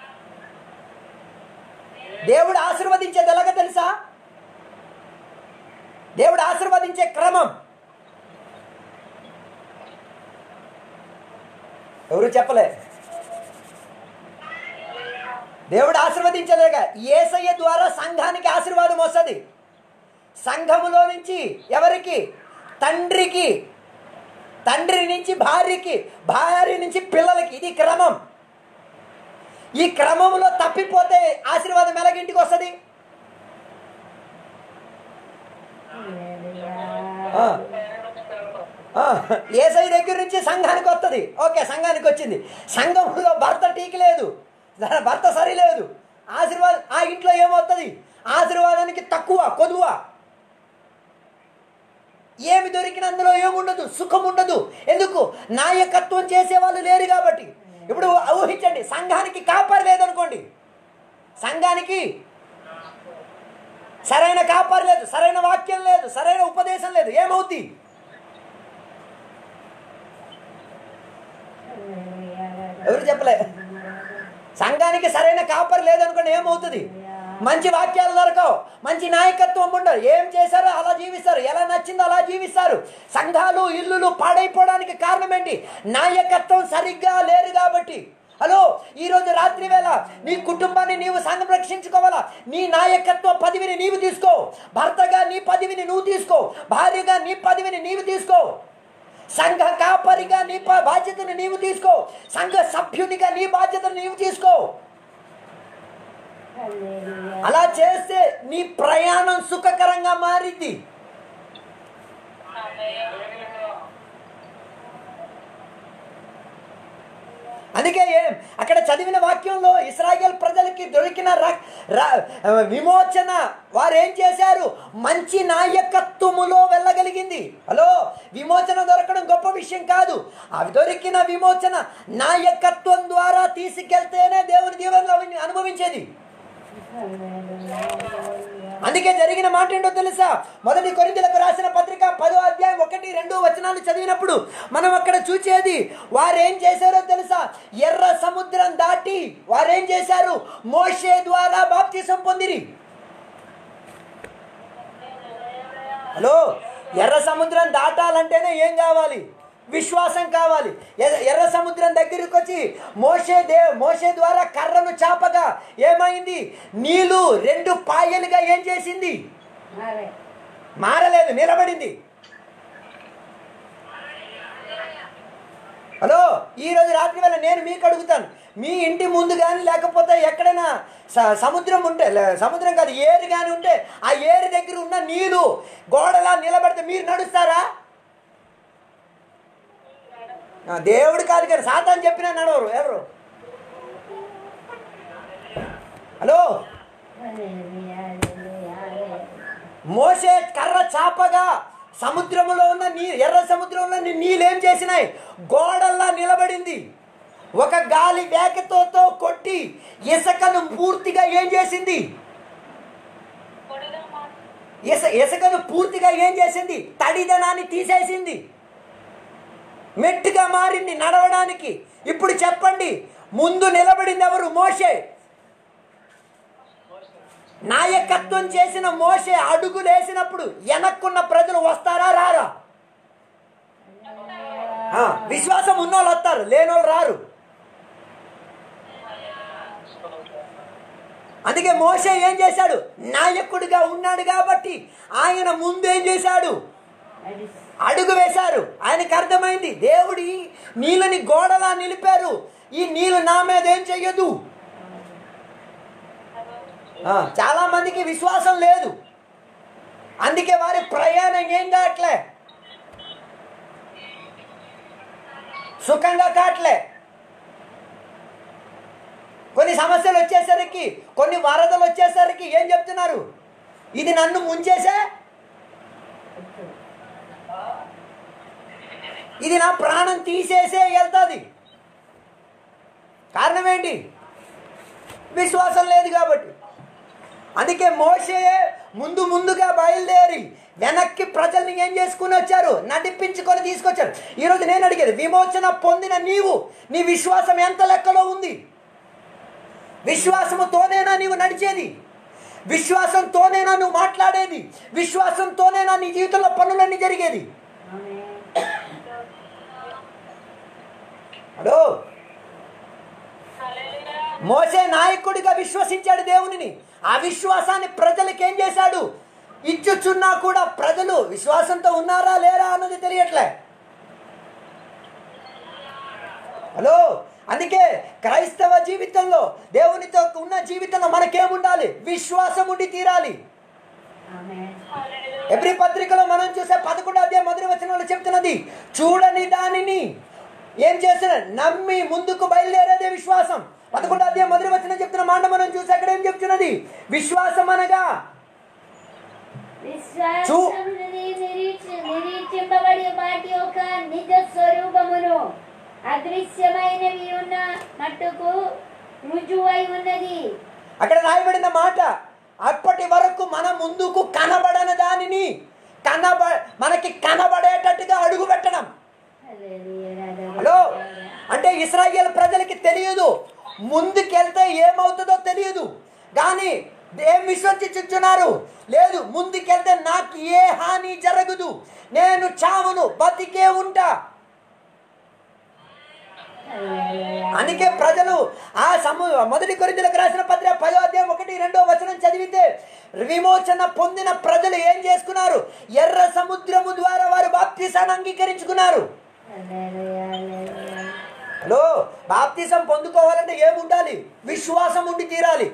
దేవుడు ఆశీర్వదించేది ఎలాగ తెలుసా దేవుడు ఆశీర్వదించే క్రమం ఎవరు చెప్పలే దేవుడు ఆశీర్వదించలేగా ఏసయ్య ద్వారా సంఘానికి ఆశీర్వాదం వస్తుంది సంఘములో నుంచి ఎవరికి తండ్రికి తండ్రి నుంచి భార్యకి భార్య నుంచి పిల్లలకి ఇది క్రమం ఈ క్రమంలో తప్పిపోతే ఆశీర్వాదం ఎలాగింటికి వస్తుంది ఆ. ఆ, ఏసై దగ్గర నుంచి సంఘానికి వస్తుంది ఓకే సంఘానికి వచ్చింది సంఘంలో భర్త టీకి లేదు దాని భర్త సరిలేదు ఆశీర్వాదం ఆ ఇంట్లో ఏమవుతుంది ఆశీర్వాదానికి తక్కువ కొదువ ఏమి దొరికిన అందులో ఏముండదు సుఖం ఉండదు ఎందుకు నాయకత్వం చేసే వాళ్ళు లేరు కాబట్టి ఇప్పుడు ఊహించండి సంఘానికి కాపరి లేదనుకోండి సంఘానికి సరైన కాపరి లేదు సరైన వాక్యం లేదు సరైన ఉపదేశం లేదు ఏమవుతుంది ఎవరు చెప్పలే సంఘానికి సరైన కాపరి లేదనుకోండి ఏమవుతుంది మంచి వాక్యాలు దొరకవు మంచి నాయకత్వం ఉండదు ఏం చేశారో అలా జీవిస్తారు ఎలా నచ్చిందో అలా జీవిస్తారు సంఘాలు ఇల్లులు పాడైపోవడానికి కారణం ఏంటి నాయకత్వం సరిగ్గా లేరు కాబట్టి హలో ఈరోజు రాత్రి వేళ నీ కుటుంబాన్ని నీవు సంరక్షించుకోవాలా నీ నాయకత్వ పదవిని నీవు తీసుకో భర్తగా నీ పదవిని నువ్వు తీసుకో భార్యగా నీ పదవిని నీవు తీసుకో సంఘ కాపరిగా నీ ప- బాధ్యతను నీవు తీసుకో సంఘ సభ్యునిగా నీ బాధ్యతను నీవు తీసుకో అలా చేస్తే నీ ప్రయాణం సుఖకరంగా మారింది అందుకే ఏం అక్కడ చదివిన వాక్యంలో ఇస్రాయేల్ ప్రజలకి దొరికిన ర- ర- విమోచన వారు ఏం చేశారు మంచి నాయకత్వములో వెళ్ళగలిగింది హలో విమోచన దొరకడం గొప్ప విషయం కాదు అవి దొరికిన విమోచన నాయకత్వం ద్వారా తీసుకెళ్తేనే దేవుని దీవెనలు అవి అనుభవించేది అందుకే జరిగిన మాట ఏంటో తెలుసా మొదటి కొరిందులకు రాసిన పత్రిక పదో అధ్యాయం ఒకటి రెండు వచనాలు చదివినప్పుడు మనం అక్కడ చూచేది వారేం చేశారో తెలుసా ఎర్ర సముద్రం దాటి వారేం చేశారు మోషే ద్వారా బాప్తిసం పొందిరి హలో ఎర్ర సముద్రం దాటాలంటేనే ఏం కావాలి విశ్వాసం కావాలి ఎర్ర- ఎర్ర సముద్రం దగ్గరికి వచ్చి మోసే దే మోసే ద్వారా కర్రను చాపగా ఏమైంది నీళ్ళు రెండు పాయలుగా ఏం చేసింది మారలేదు నిలబడింది హలో ఈరోజు రాత్రి వేళ నేను మీకు అడుగుతాను మీ ఇంటి ముందు కానీ లేకపోతే ఎక్కడైనా స- సముద్రం ఉంటే లే- సముద్రం కాదు ఏరు కానీ ఉంటే ఆ ఏరు దగ్గర ఉన్న నీళ్ళు గోడలా నిలబడితే మీరు నడుస్తారా ఆ, దేవుడు కాదు కానీ సాతాన్ చెప్పినా నడవరు ఎవరు హలో మోసే కర్ర చాపగా సముద్రంలో ఉన్న నీ ఎర్ర సముద్రంలో నీ నీళ్ళేం చేసినాయి గోడల్లా నిలబడింది ఒక గాలి వేగతోతో కొట్టి ఇసుకను పూర్తిగా ఏం చేసింది ఇస ఇసుకను పూర్తిగా ఏం చేసింది తడిదనాన్ని తీసేసింది మెట్టుగా మారింది నడవడానికి ఇప్పుడు చెప్పండి ముందు నిలబడింది ఎవరు మోషే నాయకత్వం చేసిన మోసే అడుగులు వేసినప్పుడు వెనక్కున్న ప్రజలు వస్తారా రారా ఆ, విశ్వాసం ఉన్నోళ్ళు వస్తారు లేనోళ్ళు రారు అందుకే మోసే ఏం చేశాడు నాయకుడిగా ఉన్నాడు కాబట్టి ఆయన ముందు ఏం చేశాడు అడుగు వేశారు ఆయనకు అర్థమైంది దేవుడి నీళ్ళని గోడలా నిలిపారు ఈ నీళ్ళు నా మీద ఏం చెయ్యదు ఆ, చాలా మందికి విశ్వాసం లేదు అందుకే వారి ప్రయాణం ఏం కావట్లే సుఖంగా కావట్లే కొన్ని సమస్యలు వచ్చేసరికి కొన్ని వరదలు వచ్చేసరికి ఏం చెప్తున్నారు ఇది నన్ను ముంచేసే ఇది నా ప్రాణం తీసేసే వెళ్తుంది కారణం ఏంటి విశ్వాసం లేదు కాబట్టి అందుకే మోషే ముందు ముందుగా బయలుదేరి వెనక్కి ప్రజల్ని ఏం చేసుకుని వచ్చారు నడిపించుకొని తీసుకొచ్చారు ఈరోజు నేను అడిగేది విమోచన పొందిన నీవు నీ విశ్వాసం ఎంత లెక్కలో ఉంది విశ్వాసముతోనేనా నీవు నడిచేది విశ్వాసంతోనేనా నువ్వు మాట్లాడేది విశ్వాసంతోనేనా నీ జీవితంలో పనులన్నీ జరిగేది హలో మోసే నాయకుడిగా విశ్వసించాడు దేవునిని ఆ విశ్వాసాన్ని ప్రజలకు ఏం చేశాడు ఇచ్చుచున్నా కూడా ప్రజలు విశ్వాసంతో ఉన్నారా లేరా అన్నది తెలియట్లే హలో అందుకే క్రైస్తవ జీవితంలో దేవునితో ఉన్న జీవితంలో మనకేముండాలి విశ్వాసం ఉండి తీరాలి ఆమేన్ ఎబ్రి పత్రికలో మనం చూసే పదకొండు అధ్యాయం మొదటి వచనంలో చెప్తున్నది చూడని దానిని ఏం చేస్తున్నా నమ్మి ముందుకు బయలుదేరేదే విశ్వాసం పదకొండు అధ్యాయం మొదటి వచనం చెప్తున్న మాట మనం చూసి అక్కడ ఏం చెప్తున్నది విశ్వాసం అనగా విశ్వాసమును నిరీక్ష- నిరీక్షింపబడి వాటి యొక్క నిజ స్వరూపమును అదృశ్యమైనవి ఉన్న మట్టుకు రుజువై ఉన్నది అక్కడ రాయబడిన మాట అప్పటి వరకు మన ముందుకు కనబడని దానిని కనబ మనకి కనబడేటట్టుగా అడుగు పెట్టడం హలో అంటే ఇస్రాయేల్ ప్రజలకి తెలియదు ముందుకెళ్తే ఏమవుతుందో తెలియదు కానీ ఏం విశ్వసించుచున్నారు లేదు ముందుకెళ్తే నాకు ఏ హాని జరగదు నేను చావును బతికే ఉంటా అందుకే ప్రజలు ఆ సము మొదటి కొరిందులకు రాసిన పత్రిక పదో అధ్యాయం ఒకటి రెండో వచనం చదివితే విమోచన పొందిన ప్రజలు ఏం చేసుకున్నారు ఎర్ర సముద్రము ద్వారా వారు బాప్తిసాన్ని అంగీకరించుకున్నారు హలో బాప్తిసం పొందుకోవాలంటే ఏముండాలి విశ్వాసం ఉండి తీరాలి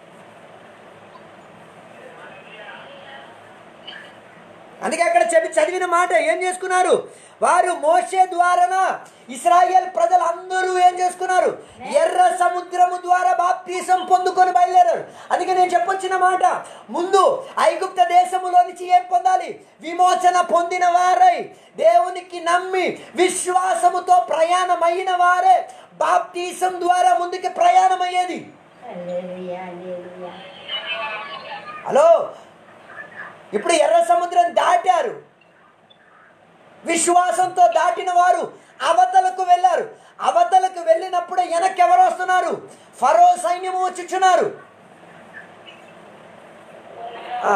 అందుకే అక్కడ చెప్పి చదివిన మాట ఏం చేసుకున్నారు వారు మోసే ద్వారాన ఇస్రాయేల్ ప్రజలు అందరూ ఏం చేసుకున్నారు ఎర్ర సముద్రము ద్వారా బాప్తీసం పొందుకొని బయలుదేరారు అందుకే నేను చెప్పొచ్చిన మాట ముందు ఐగుప్త దేశములో నుంచి ఏం పొందాలి విమోచన పొందిన వారై దేవునికి నమ్మి విశ్వాసముతో ప్రయాణమైన వారే బాప్తీసం ద్వారా ముందుకి ప్రయాణం అయ్యేది హలో ఇప్పుడు ఎర్ర సముద్రం దాటారు విశ్వాసంతో దాటిన వారు అవతలకు వెళ్ళారు అవతలకు వెళ్ళినప్పుడు వెనక్కి ఎవరు వస్తున్నారు ఫరో సైన్యము వచ్చుచున్నారు ఆ.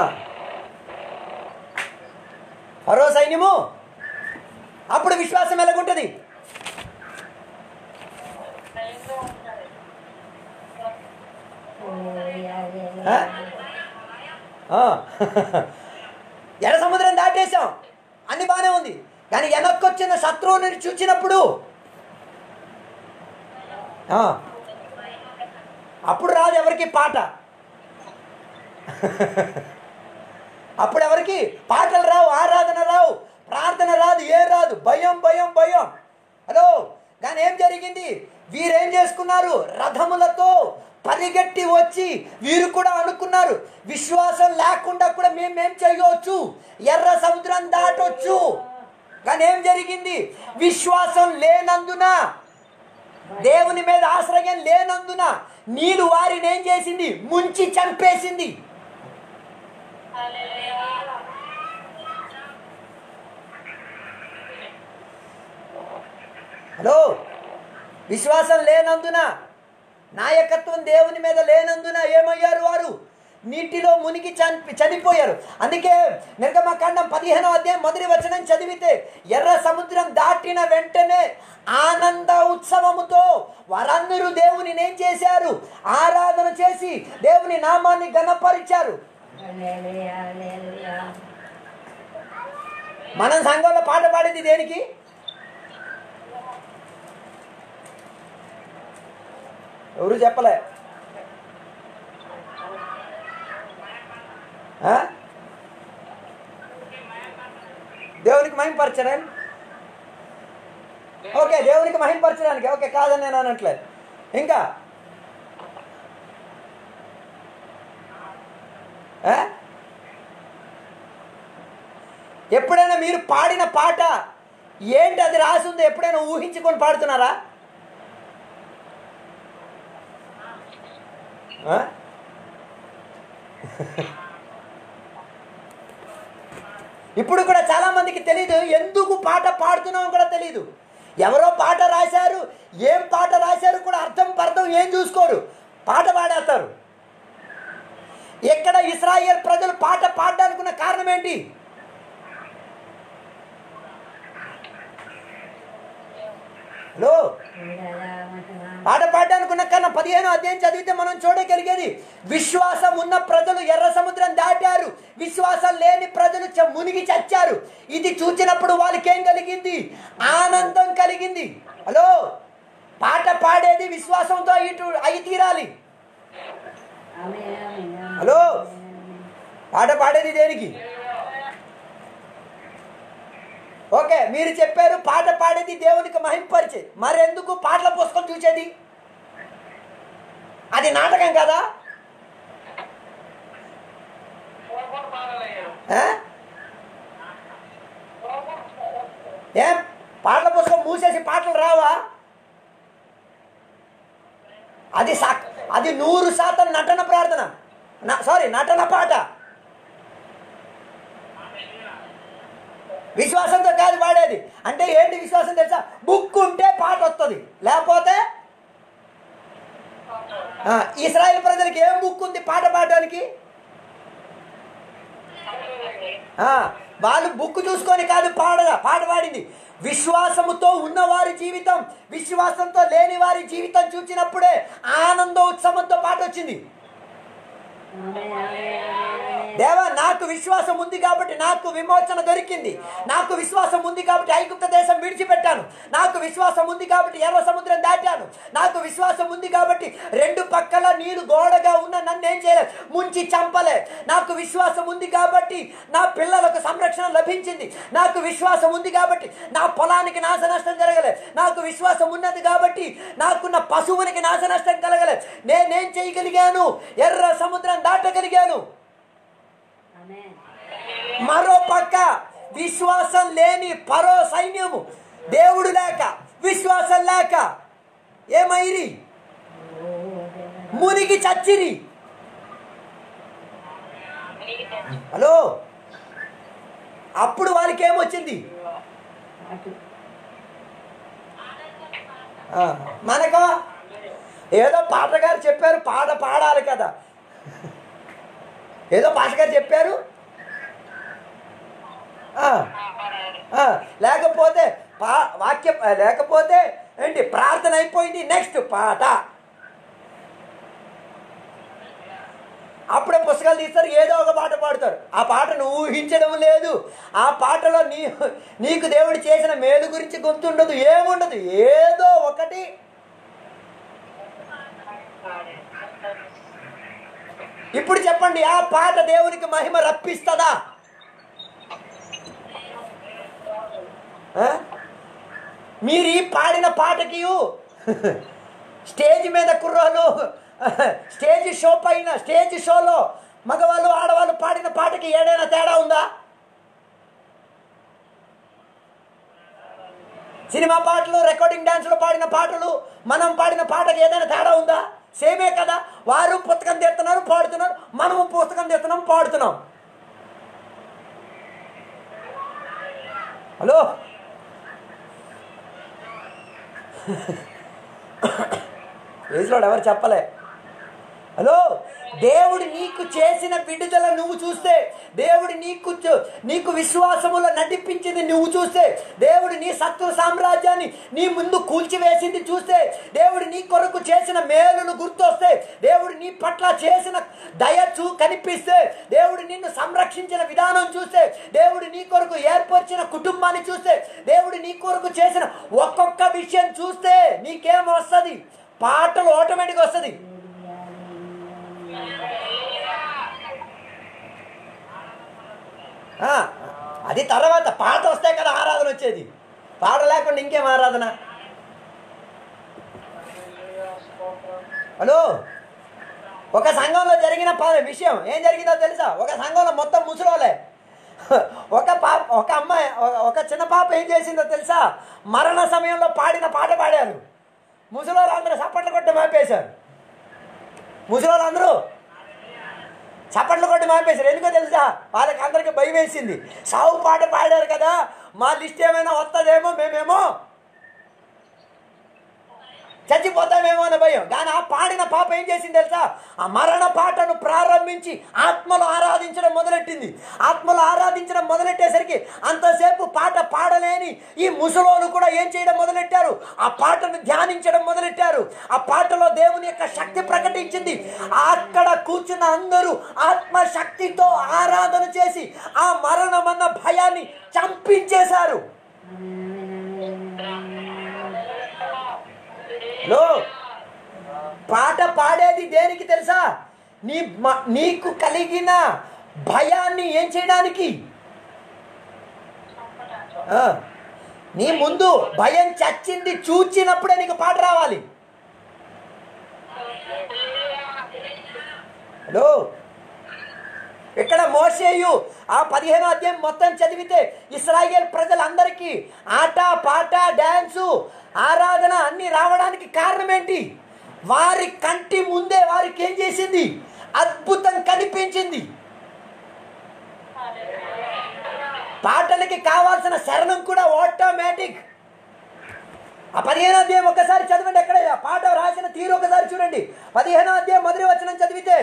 ఫరో సైన్యము అప్పుడు విశ్వాసం ఎలాగుంటుంది ఆ? ఆ. ఎర్ర సముద్రం దాటేశాం అన్ని బాగానే ఉంది కానీ వెనక్కి వచ్చిన శత్రువుని చూచినప్పుడు ఆ. అప్పుడు రాదు ఎవరికి పాట అప్పుడు ఎవరికి పాటలు రావు ఆరాధన రావు ప్రార్థన రాదు ఏ రాదు భయం భయం భయం హలో కానీ ఏం జరిగింది వీరేం చేసుకున్నారు రథములతో పరిగెట్టి వచ్చి వీరు కూడా అనుకున్నారు విశ్వాసం లేకుండా కూడా మేమేం చేయవచ్చు ఎర్ర సముద్రం దాటొచ్చు కానీ ఏం జరిగింది విశ్వాసం లేనందున దేవుని మీద ఆశ్రయం లేనందున నీరు వారిని ఏం చేసింది ముంచి చంపేసింది హలో విశ్వాసం లేనందున నాయకత్వం దేవుని మీద లేనందున ఏమయ్యారు వారు నీటిలో మునిగి చనిపి చనిపోయారు అందుకే నిర్గమకాండం పదిహేనో అధ్యాయం మొదటి వచనం చదివితే ఎర్ర సముద్రం దాటిన వెంటనే ఆనంద ఉత్సవముతో వారందరూ దేవుని ఏం చేశారు ఆరాధన చేసి దేవుని నామాన్ని గణపరిచారు మనం సంఘంలో పాట పాడింది దేనికి ఎవరు చెప్పలే ఆ? దేవునికి మహింపరచడం ఓకే దేవునికి మహింపరచడానికి ఓకే కాదని నేను అనట్లేదు ఇంకా ఆ? ఎప్పుడైనా మీరు పాడిన పాట ఏంటి అది రాసిందో ఎప్పుడైనా ఊహించుకొని పాడుతున్నారా ఆ? ఇప్పుడు కూడా చాలా మందికి తెలియదు ఎందుకు పాట పాడుతున్నామో కూడా తెలియదు ఎవరో పాట రాశారు ఏం పాట రాశారు కూడా అర్థం పర్థం ఏం చూసుకోరు పాట పాడేస్తారు ఎక్కడ ఇస్రాయేల్ ప్రజలు పాట పాడడానికి ఉన్న కారణం ఏంటి హలో పాట పాడడానికి ఉన్న కారణం పదిహేను అధ్యాయం చదివితే మనం చూడగలిగేది విశ్వాసం ఉన్న ప్రజలు ఎర్ర సముద్రం దాటారు విశ్వాసం లేని ప్రజలు చ- మునిగి చచ్చారు ఇది చూచినప్పుడు వాళ్ళకి ఏం కలిగింది ఆనందం కలిగింది హలో పాట పాడేది విశ్వాసంతో ఇటు అయి తీరాలి ఆమేన్, ఆమేన్, ఆమేన్. హలో పాట పాడేది దేనికి ఓకే మీరు చెప్పారు పాట పాడేది దేవునికి మహింపరిచే మరెందుకు పాటల పుస్తకం చూసేది అది నాటకం కదా ఆ? ఏం పాటల పుస్తకం మూసేసి పాటలు రావా అది సా అది నూరు శాతం నటన ప్రార్థన నా- సారీ నటన పాట విశ్వాసంతో కాదు పాడేది అంటే ఏంటి విశ్వాసం తెలుసా బుక్ ఉంటే పాట వస్తుంది లేకపోతే ఆ, ఇస్రాయేల్ ప్రజలకి ఏం బుక్ ఉంది పాట పాడడానికి ఆ, వాళ్ళు బుక్ చూసుకొని కాదు పాడగా పాట పాడింది విశ్వాసముతో ఉన్నవారి జీవితం విశ్వాసంతో లేని వారి జీవితం చూసినప్పుడే ఆనంద ఉత్సవంతో పాట వచ్చింది ఆమేన్, ఆమేన్, ఆమేన్. దేవా నాకు విశ్వాసం ఉంది కాబట్టి నాకు విమోచన దొరికింది నాకు విశ్వాసం ఉంది కాబట్టి ఐగుప్త దేశం విడిచిపెట్టాను నాకు విశ్వాసం ఉంది కాబట్టి ఎర్ర సముద్రం దాటాను నాకు విశ్వాసం ఉంది కాబట్టి రెండు పక్కల నీరు గోడగా ఉన్న నన్ను ఏం చేయలేదు ముంచి చంపలే నాకు విశ్వాసం ఉంది కాబట్టి నా పిల్లలకు సంరక్షణ లభించింది నాకు విశ్వాసం ఉంది కాబట్టి నా పొలానికి నాశ నష్టం జరగలే నాకు విశ్వాసం ఉన్నది కాబట్టి నాకున్న పశువునికి నాశ నష్టం కలగలే నేనేం చేయగలిగాను ఎర్ర సముద్రం దాటగలిగాను ఆమేన్. మరో పక్క విశ్వాసం లేని పరో సైన్యము దేవుడు లేక విశ్వాసం లేక ఏమైరి మునిగి చచ్చిరి హలో అప్పుడు వాళ్ళకి ఏమొచ్చింది పాటు. ఆ, మనకు ఏదో పాటగారు చెప్పారు పాట పాడాలి కదా ఏదో పాటగారు చెప్పారు ఆ, ఆ, లేకపోతే పా వాక్యం ఆ, లేకపోతే ఏంటి ప్రార్థన అయిపోయింది నెక్స్ట్ పాట అప్పుడే పుస్తకాలు తీస్తారు ఏదో ఒక పాట పాడతారు ఆ పాటను ఊహించడం లేదు ఆ పాటలో నీ నీకు దేవుడు చేసిన మేలు గురించి గుర్తుండదు ఏముండదు ఏదో ఒకటి ఇప్పుడు చెప్పండి ఆ పాట దేవునికి మహిమ రప్పిస్తుందా ఆ? మీరు ఈ పాడిన పాటకి స్టేజ్ మీద కుర్రాలు స్టేజ్ షో పైన స్టేజ్ షోలో మగవాళ్ళు ఆడవాళ్ళు పాడిన పాటకి ఏదైనా తేడా ఉందా సినిమా పాటలు రికార్డింగ్ డాన్సులు పాడిన పాటలు మనం పాడిన పాటకి ఏదైనా తేడా ఉందా సేమే కదా వారు పుస్తకం తీస్తున్నారు పాడుతున్నారు మనము పుస్తకం తీస్తున్నాం పాడుతున్నాం హలో ఏజ్లో ఎవరు చెప్పలే హలో దేవుడు నీకు చేసిన విడుదల నువ్వు చూస్తే దేవుడు నీకు చు- నీకు విశ్వాసములో నడిపించింది నువ్వు చూస్తే దేవుడు నీ శత్రు సామ్రాజ్యాన్ని నీ ముందు కూల్చివేసింది చూస్తే దేవుడు నీ కొరకు చేసిన మేలును గుర్తొస్తే దేవుడు నీ పట్ల చేసిన దయ చూ కనిపిస్తే దేవుడు నిన్ను సంరక్షించిన విధానం చూస్తే దేవుడు నీ కొరకు ఏర్పరిచిన కుటుంబాన్ని చూస్తే దేవుడు నీ కొరకు చేసిన ఒక్కొక్క విషయం చూస్తే నీకేం వస్తుంది పాటలు ఆటోమేటిక్ వస్తుంది ఆ, అది తర్వాత పాట వస్తే కదా ఆరాధన వచ్చేది పాట లేకుండా ఇంకేం ఆరాధన హలో ఒక సంఘంలో జరిగిన ప- విషయం ఏం జరిగిందో తెలుసా ఒక సంఘంలో మొత్తం ముసలోలే ఒక పాప ఒక అమ్మాయి ఒక- ఒక చిన్న పాప ఏం చేసిందో తెలుసా మరణ సమయంలో పాడిన పాట పాడారు ముసలోళ్ళు అందరూ చప్పట్లు కొట్టి మాపేశారు ముసలోళ్ళు అందరూ చప్పట్లు కొట్టి మాపేశారు ఎందుకో తెలుసా వాళ్ళకి అందరికి భయం వేసింది సావు పాట పాడారు కదా మా లిస్ట్ ఏమైనా వస్తుందేమో మేమేమో చచ్చిపోతామేమో అనే భయం కానీ ఆ పాడిన పాప ఏం చేసింది తెలుసా ఆ మరణ పాటను ప్రారంభించి ఆత్మలో ఆరాధించడం మొదలెట్టింది ఆత్మలో ఆరాధించడం మొదలెట్టేసరికి అంతసేపు పాట పాడలేని ఈ ముసలోలు కూడా ఏం చేయడం మొదలెట్టారు ఆ పాటను ధ్యానించడం మొదలెట్టారు ఆ పాటలో దేవుని యొక్క శక్తి ప్రకటించింది అక్కడ కూర్చున్న అందరూ ఆత్మ శక్తితో ఆరాధన చేసి ఆ మరణమన్న భయాన్ని చంపించేశారు లో పాట పాడేది దేనికి తెలుసా నీ మ- నీకు కలిగిన భయాన్ని ఏం చేయడానికి ఆ, నీ ముందు భయం చచ్చింది చూచినప్పుడే నీకు పాట రావాలి హలో ఇక్కడ మోసేయు ఆ పదిహేనో అధ్యాయం మొత్తం చదివితే ఇస్రాయేల్ ప్రజలందరికీ ఆట పాట డ్యాన్సు ఆరాధన అన్ని రావడానికి కారణం ఏంటి వారి కంటి ముందే వారికి ఏం చేసింది అద్భుతం కనిపించింది పాటలకి కావాల్సిన శరణం కూడా ఆటోమేటిక్ ఆ పదిహేనో అధ్యాయం ఒకసారి చదవండి ఎక్కడ ఆ పాట రాసిన తీరు ఒకసారి చూడండి పదిహేనో అధ్యాయం మొదటి వచనం చదివితే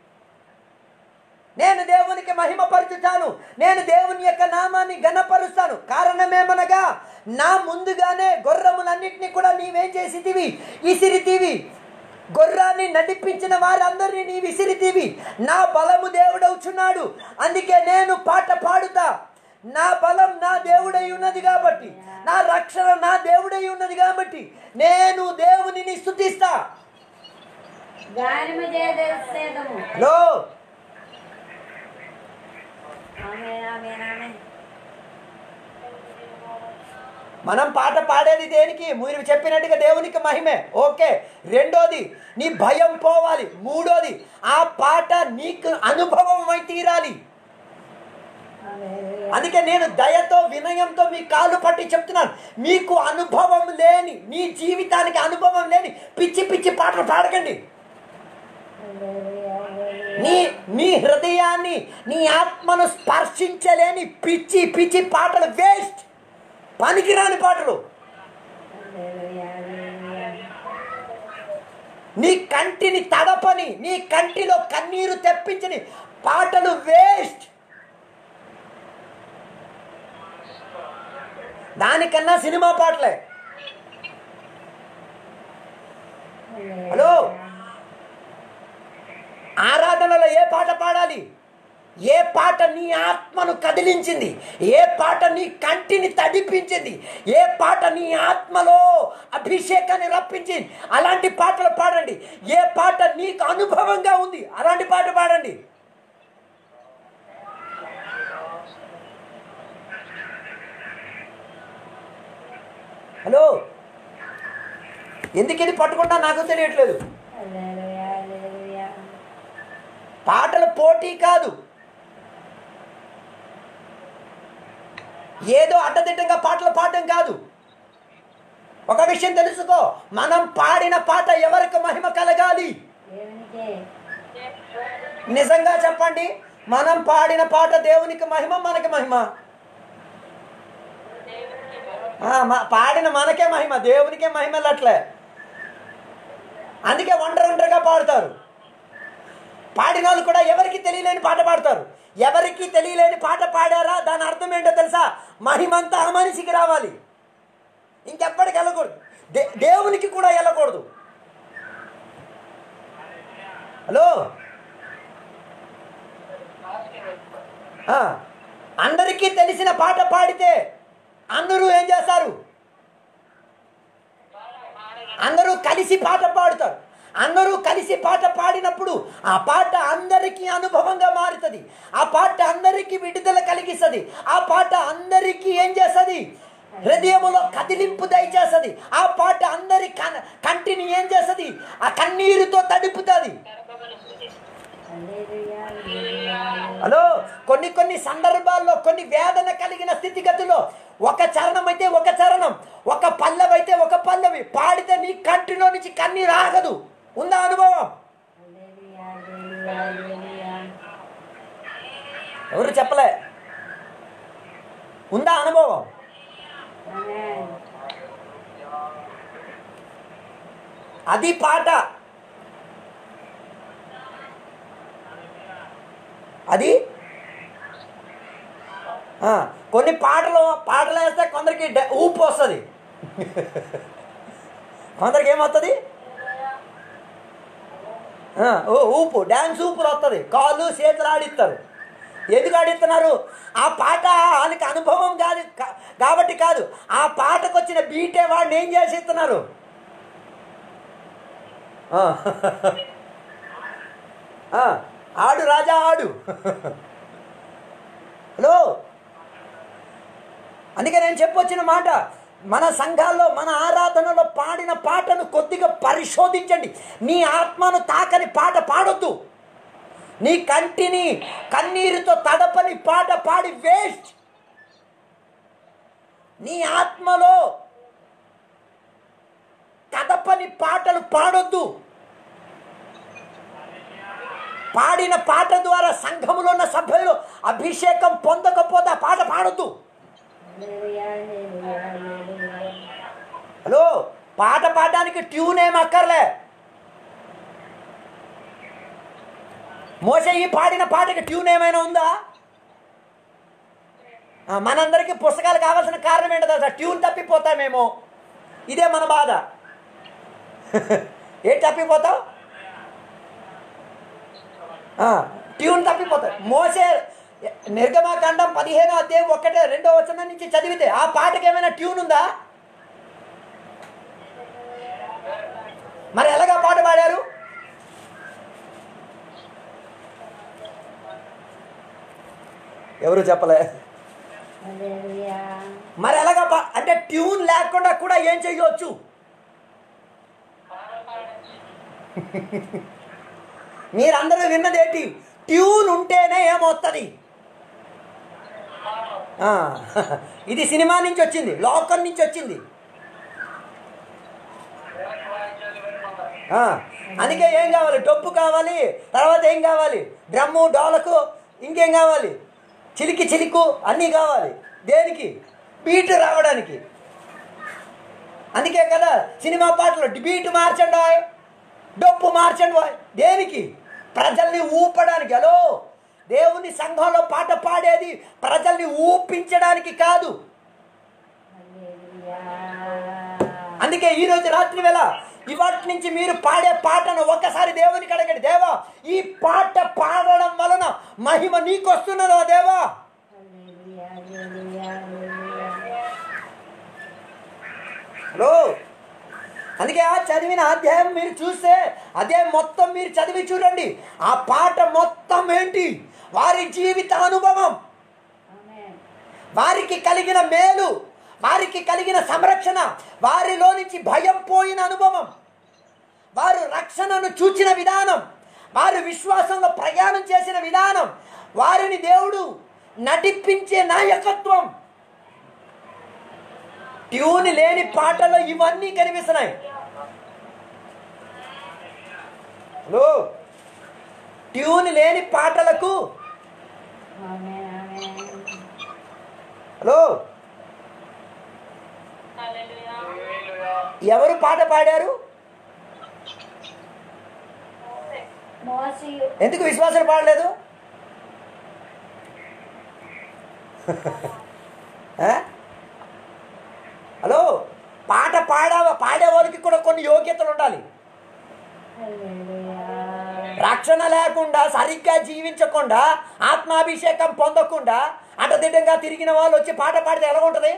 నేను దేవునికి మహిమ పరుచుతాను నేను దేవుని యొక్క నామాన్ని గణపరుస్తాను కారణమేమనగా నా ముందుగానే గుర్రములన్నింటినీ కూడా నీవేం చేసితివి ఇసిరితివి గుర్రాన్ని నడిపించిన వారందరినీ నీ విసిరితివి నా బలము దేవుడవుచున్నాడు అందుకే నేను పాట పాడుతా నా బలం నా దేవుడై ఉన్నది కాబట్టి నా రక్షణ నా దేవుడై ఉన్నది కాబట్టి నేను దేవునిని స్తుతిస్తా గానము చేసేదము హలో ఆమె ఆమె ఆమె మనం పాట పాడేది దేనికి మీరు చెప్పినట్టుగా దేవునికి మహిమే ఓకే రెండోది నీ భయం పోవాలి మూడోది ఆ పాట నీకు అనుభవం అయి తీరాలి అందుకే నేను దయతో వినయంతో మీ కాలు పట్టి చెప్తున్నాను మీకు అనుభవం లేని నీ జీవితానికి అనుభవం లేని పిచ్చి పిచ్చి పాటలు పాడకండి నీ నీ హృదయాన్ని నీ ఆత్మను స్పర్శించలేని పిచ్చి పిచ్చి పాటలు వేస్ట్ పనికిరాని పాటలు నీ కంటిని తడపని నీ కంటిలో కన్నీరు తెప్పించని పాటలు వేస్ట్ దానికన్నా సినిమా పాటలే హలో ఆరాధనలో ఏ పాట పాడాలి ఏ పాట నీ ఆత్మను కదిలించింది ఏ పాట నీ కంటిని తడిపించింది ఏ పాట నీ ఆత్మలో అభిషేకాన్ని రప్పించింది అలాంటి పాటలు పాడండి ఏ పాట నీకు అనుభవంగా ఉంది అలాంటి పాట పాడండి హలో ఎందుకు ఇది పట్టుకుంటా నాకు తెలియట్లేదు హల్లెలూయా హల్లెలూయా పాటల పోటీ కాదు ఏదో అడ్డదిడ్డంగా పాటలు పాడడం కాదు ఒక విషయం తెలుసుకో మనం పాడిన పాట ఎవరికి మహిమ కలగాలి దేవునికే నిజంగా చెప్పండి మనం పాడిన పాట దేవునికి మహిమ మనకి మహిమ ఆ, మ- పాడిన మనకే మహిమ దేవునికే మహిమ వెళ్ళట్లే అందుకే ఒంటరి ఒంటరిగా పాడుతారు పాడిన వాళ్ళు కూడా ఎవరికి తెలియలేని పాట పాడతారు ఎవరికి తెలియలేని పాట పాడారా దాని అర్థం ఏంటో తెలుసా మహిమంతా ఆ మనిషికి రావాలి ఇంకెప్పటికి వెళ్ళకూడదు దే దేవునికి కూడా వెళ్ళకూడదు హలో ఆ, అందరికీ తెలిసిన పాట పాడితే అందరూ ఏం చేస్తారు అందరూ కలిసి పాట పాడుతారు అందరూ కలిసి పాట పాడినప్పుడు ఆ పాట అందరికీ అనుభవంగా మారుతుంది ఆ పాట అందరికీ విడుదల కలిగిస్తుంది ఆ పాట అందరికీ ఏం చేస్తుంది హృదయములో కదిలింపు దయచేస్తుంది ఆ పాట అందరి కన్ కంటిని ఏం చేస్తుంది ఆ కన్నీరుతో తడుపుతుంది హల్లెలూయా హల్లెలూయా హలో కొన్ని కొన్ని సందర్భాల్లో కొన్ని వేదన కలిగిన స్థితిగతిలో ఒక చరణం అయితే ఒక చరణం ఒక పల్లవి అయితే ఒక పల్లవి పాడితే నీ కంటిలో నుంచి కన్నీరు ఆగదు ఉందా అనుభవం హల్లెలూయా హల్లెలూయా హల్లెలూయా ఎవరు చెప్పలే ఉందా అనుభవం ఆమేన్ అది పాట అది ఆ, కొన్ని పాటలు పాటలు వేస్తే కొందరికి డ- ఊపు వస్తుంది కొందరికి ఏమవుతుంది ఆ, ఊ- ఊపు డ్యాన్స్ ఊపులు వస్తుంది కాళ్ళు చేతులు ఆడిస్తారు ఎందుకు ఆడిస్తున్నారు ఆ పాట వాళ్ళకి అనుభవం కాదు కా- కాబట్టి కాదు ఆ పాటకు వచ్చిన బీటే వాడిని ఏం చేసిస్తున్నారు ఆ. ఆ, ఆడు రాజా ఆడు హలో అందుకే నేను చెప్పొచ్చిన మాట మన సంఘాల్లో మన ఆరాధనలో పాడిన పాటను కొద్దిగా పరిశోధించండి నీ ఆత్మను తాకని పాట పాడొద్దు నీ కంటిని కన్నీరుతో తడపని పాట పాడి వేస్ట్ నీ ఆత్మలో తడపని పాటలు పాడొద్దు పాడిన పాట ద్వారా సంఘములో ఉన్న సభ్యులు అభిషేకం పొందకపోతే ఆ పాట పాడొద్దు హల్లెలూయా, హల్లెలూయా, హల్లెలూయా. హలో పాట పాడడానికి ట్యూన్ ఏం అక్కర్లే మోస ఈ పాడిన పాటకి ట్యూన్ ఏమైనా ఉందా ఆ, మనందరికీ పుస్తకాలు కావాల్సిన కారణం ఏంటో తెలుసా ట్యూన్ తప్పిపోతామేమో ఇదే మన బాధ ఏ తప్పిపోతావు ఆ, ట్యూన్ తప్పిపోతాయి మోసే నిర్గమాకాండం పదిహేను అధ్యాయం ఒక్కటే రెండో వచనం నుంచి చదివితే ఆ పాటకి ఏమైనా ట్యూన్ ఉందా మరి ఎలాగా పాట పాడారు ఎవరు చెప్పలే హల్లెలూయా. మరి ఎలాగా పా అంటే ట్యూన్ లేకుండా కూడా ఏం చేయవచ్చు మీరందరూ విన్నదేంటి ట్యూన్ ఉంటేనే ఏమవుతుంది ఆ, ఇది సినిమా నుంచి వచ్చింది లోకం నుంచి వచ్చింది ఆ, అందుకే ఏం కావాలి డొప్పు కావాలి తర్వాత ఏం కావాలి డ్రమ్ము డోలకు ఇంకేం కావాలి చిలికి చిలికు అన్నీ కావాలి దేనికి బీటు రావడానికి అందుకే కదా సినిమా పాటలు బీటు మార్చండి ఓయ్. డొప్పు మార్చండి ఓయ్. దేనికి ప్రజల్ని ఊపడానికి హలో దేవుని సంఘంలో పాట పాడేది ప్రజల్ని ఊపించడానికి కాదు హల్లెలూయా. అందుకే ఈ రోజు రాత్రి వేళ ఇవాటి నుంచి మీరు పాడే పాటను ఒక్కసారి దేవునికి అడగండి దేవా ఈ పాట పాడడం వలన మహిమ నీకు వస్తున్నదా దేవా హల్లెలూయా, హల్లెలూయా, హల్లెలూయా. హలో అందుకే ఆ చదివిన అధ్యాయం మీరు చూస్తే అధ్యాయం మొత్తం మీరు చదివి చూడండి ఆ పాట మొత్తం ఏంటి వారి జీవిత అనుభవం ఆమేన్. వారికి కలిగిన మేలు వారికి కలిగిన సంరక్షణ వారిలో నుంచి భయం పోయిన అనుభవం వారు రక్షణను చూచిన విధానం వారు విశ్వాసంలో ప్రయాణం చేసిన విధానం వారిని దేవుడు నడిపించే నాయకత్వం ట్యూన్ లేని పాటలో ఇవన్నీ కనిపిస్తున్నాయి హలో ట్యూన్ లేని పాటలకు ఆమేన్, ఆమేన్. హలో ఎవరు పాట పాడారు మోసియు ఎందుకు విశ్వాసం పాడలేదు ఆ? హలో పాట పాడా పాడే వాళ్ళకి కూడా కొన్ని యోగ్యతలు ఉండాలి హల్లెలూయా. రక్షణ లేకుండా సరిగ్గా జీవించకుండా ఆత్మాభిషేకం పొందకుండా అటదిడ్డంగా తిరిగిన వాళ్ళు వచ్చి పాట పాడితే ఎలా ఉంటుంది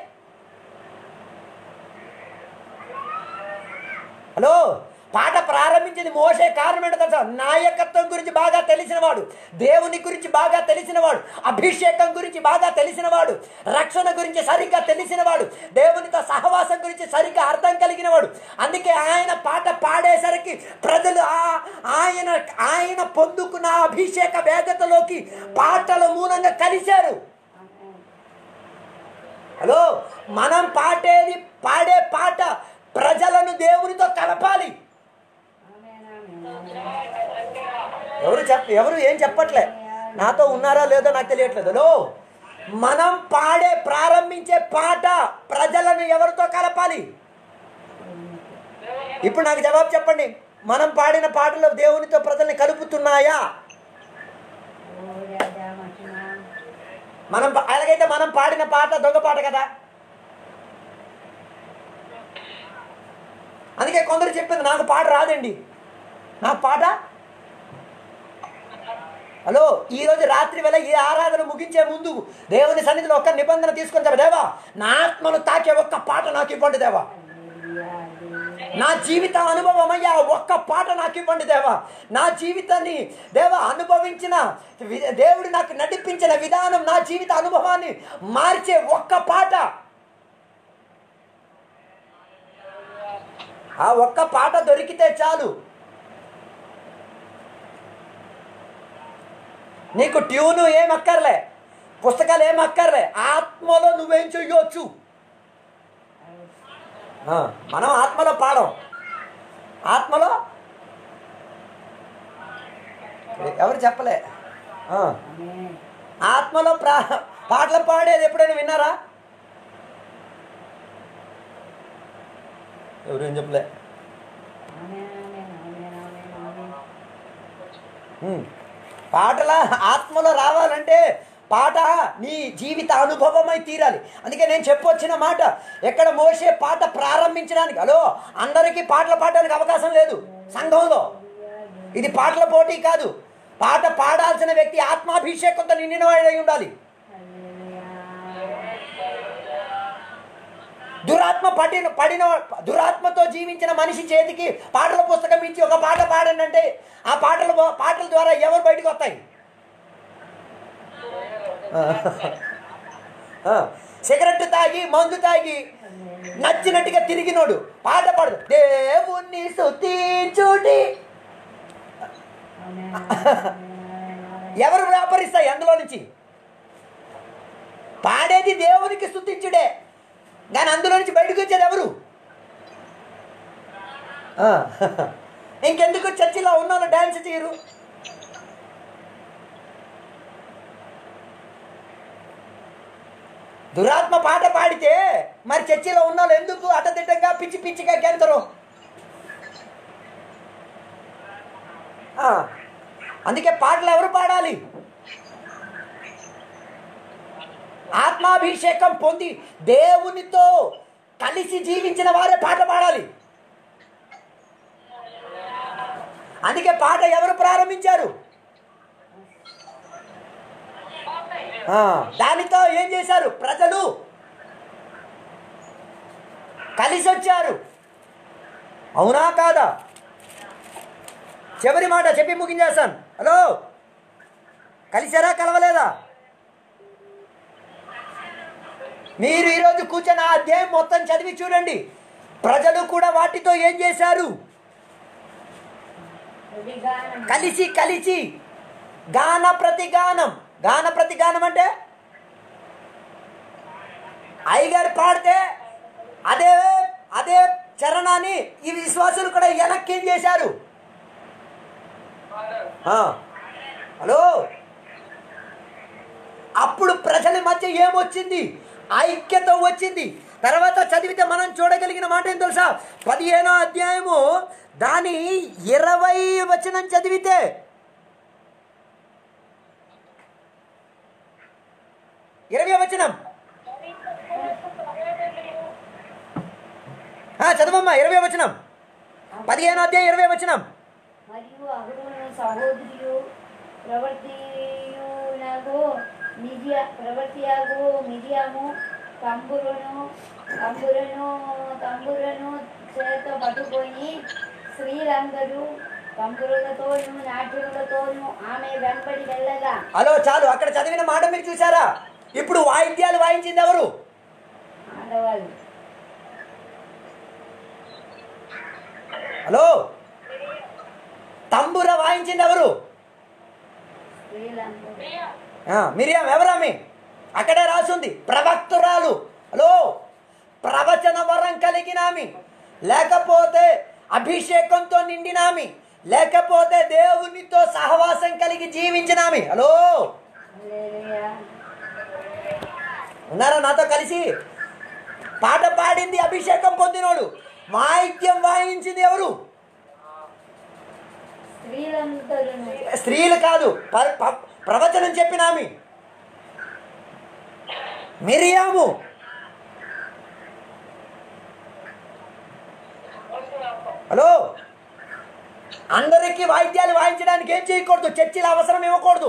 హలో పాట ప్రారంభించింది మోసే కారణం ఏంటో తెలుసా నాయకత్వం గురించి బాగా తెలిసినవాడు దేవుని గురించి బాగా తెలిసినవాడు అభిషేకం గురించి బాగా తెలిసినవాడు రక్షణ గురించి సరిగ్గా తెలిసినవాడు దేవునితో సహవాసం గురించి సరిగ్గా అర్థం కలిగినవాడు అందుకే ఆయన పాట పాడేసరికి ప్రజలు ఆ- ఆయన ఆయన పొందుకున్న ఆ అభిషేక వేగతలోకి పాటల మూలంగా కలిశారు ఆమేన్. హలో మనం పాడేది పాడే పాట ప్రజలను దేవునితో కలపాలి ఆమేన్, ఆమేన్, ఆమేన్. ఎవరు చెప్ ఎవరు ఏం చెప్పట్లే నాతో ఉన్నారా లేదో నాకు తెలియట్లేదు హలో మనం పాడే ప్రారంభించే పాట ప్రజలను ఎవరితో కలపాలి ఇప్పుడు నాకు జవాబు చెప్పండి మనం పాడిన పాటలు దేవునితో ప్రజల్ని కలుపుతున్నాయా ఓ రాజా మహిమ. మనం పా- అలాగైతే మనం పాడిన పాట దొంగ పాట కదా అందుకే కొందరు చెప్పింది నాకు పాట రాదండి నాకు పాట హలో ఈరోజు రాత్రి వేళ ఈ ఆరాధన ముగించే ముందు దేవుని సన్నిధిలో ఒక్క నిబంధన తీసుకొని చెప్ప దేవా నా ఆత్మను తాకే ఒక్క పాట నాకు ఇవ్వండి దేవా హల్లెలూయా, హల్లెలూయా. నా జీవిత అనుభవం అయ్యా ఒక్క పాట నాకు ఇవ్వండి దేవా నా జీవితాన్ని దేవా అనుభవించిన వి- దేవుడు నాకు నడిపించిన విధానం నా జీవిత అనుభవాన్ని మార్చే ఒక్క పాట ఆ ఒక్క పాట దొరికితే చాలు నీకు ట్యూను ఏం అక్కర్లే పుస్తకాలు ఏం అక్కర్లే ఆత్మలో నువ్వేం చెయ్యొచ్చు ఆ, మనం ఆత్మలో పాడం ఆత్మలో ఎవరు చెప్పలే ఆ, ఆమేన్. ఆత్మలో ప్రా పాటలు పాడేది ఎప్పుడైనా విన్నారా ఎవరేం చెప్పలే ఆమేన్, ఆమేన్, ఆమేన్, ఆమేన్, ఆమేన్. ఉమ్. పాటల ఆత్మలో రావాలంటే పాట నీ జీవిత అనుభవమై తీరాలి అందుకే నేను చెప్పొచ్చిన మాట ఎక్కడ మోసే పాట ప్రారంభించడానికి హలో అందరికీ పాటలు పాడడానికి అవకాశం లేదు సంఘంలో ఇది పాటల పోటీ కాదు పాట పాడాల్సిన వ్యక్తి ఆత్మాభిషేకంతో నిండిన వాడై ఉండాలి హల్లెలూయా. దురాత్మ పడిన పడిన దురాత్మతో జీవించిన మనిషి చేతికి పాటల పుస్తకం ఇచ్చి ఒక పాట పాడండి అంటే ఆ పాటల పాటల ద్వారా ఎవరు బయటకు వస్తాయి ఆ, సిగరెట్ తాగి మందు తాగి నచ్చినట్టుగా తిరిగినోడు పాట పాడు దేవుణ్ణి స్తుతించుడి ఆమేన్, ఆమేన్, ఆమేన్, ఆమేన్. ఎవరు వ్యాపరిస్తాయి అందులో నుంచి పాడేది దేవునికి స్తుతించుడే కానీ అందులో నుంచి బయటకు వచ్చేది ఎవరు ఆ, ఇంకెందుకు చర్చిలో ఉన్నాను డాన్స్ చేయరు దురాత్మ పాట పాడితే మరి చర్చిలో ఉన్న వాళ్ళు ఎందుకు అటదిట్టంగా పిచ్చి పిచ్చిగా గెంతరు ఆ, అందుకే పాటలు ఎవరు పాడాలి ఆత్మాభిషేకం పొంది దేవునితో కలిసి జీవించిన వారే పాట పాడాలి అందుకే పాట ఎవరు ప్రారంభించారు ఆ, దానితో ఏం చేశారు ప్రజలు కలిసి వచ్చారు అవునా కాదా చివరి మాట చెప్పి ముగించేస్తాను హలో కలిసారా కలవలేదా మీరు ఈరోజు కూర్చొని ఆ అధ్యాయం మొత్తం చదివి చూడండి ప్రజలు కూడా వాటితో ఏం చేశారు ప్రతిగానం. కలిసి కలిసి గాన ప్రతిగానం గాన ప్రతిగానం అంటే అయ్యగారు పాడితే అదే అదే చరణాన్ని ఈ విశ్వాసులు కూడా వెనక్కి ఏం చేశారు ఆ, హలో అప్పుడు ప్రజల మధ్య ఏమొచ్చింది ఐక్యత వచ్చింది తర్వాత చదివితే మనం చూడగలిగిన మాట ఏం తెలుసా పదిహేనో అధ్యాయము దాని ఇరవై వచనం చదివితే ఇరవై వచనం ఆ, చదవమ్మా ఇరవై వచనం పదిహేనో అధ్యాయం ఇరవై వచనం మరియు అహరోను సహోదరియు ప్రవర్తియునగు మిదియ ప్రవర్తియాగు మిదియము తంబురును తంబురను తంబురను చేత పట్టుకొని స్త్రీలందరూ తంబురులతోనూ నాట్యములతోనూ ఆమె వెంబడి వెళ్ళగా హలో చాలు అక్కడ చదివిన మాట మీరు చూసారా ఇప్పుడు వాయిద్యాలు వాయించింది ఎవరు ఆడవాళ్ళు హలో తంబుర వాయించింది ఎవరు స్త్రీలందరూ ఆ, మిరియాం ఎవరామి అక్కడే రాసుంది ప్రవక్తురాలు హలో ప్రవచన వరం కలిగినామి లేకపోతే అభిషేకంతో నిండినామి లేకపోతే దేవునితో సహవాసం కలిగి జీవించినామి హలో హల్లెలూయా ఉన్నారా నాతో కలిసి పాట పాడింది అభిషేకం పొందినోడు వాయిద్యం వాయించింది ఎవరు స్త్రీలందరూ స్త్రీలు కాదు ప- ప- ప్రవచనం చెప్పినామి మిరియాము హలో అందరికీ వాయిద్యాలు వాయించడానికి ఏం చేయకూడదు చర్చిల అవసరం ఇవ్వకూడదు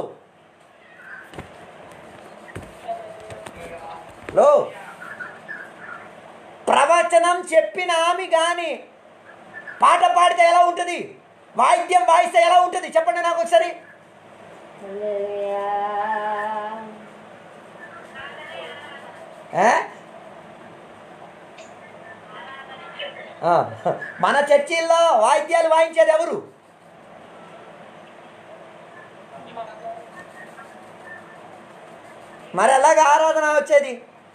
హలో ప్రవచనం చెప్పిన ఆమె కానీ పాట పాడితే ఎలా ఉంటుంది వాయిద్యం వాయిస్తే ఎలా ఉంటుంది చెప్పండి నాకు ఒకసారి హల్లెలూయా ఏ? ఆ, మన చర్చిల్లో వాయిద్యాలు వాయించేది ఎవరు మరి ఎలాగ ఆరాధన వచ్చేది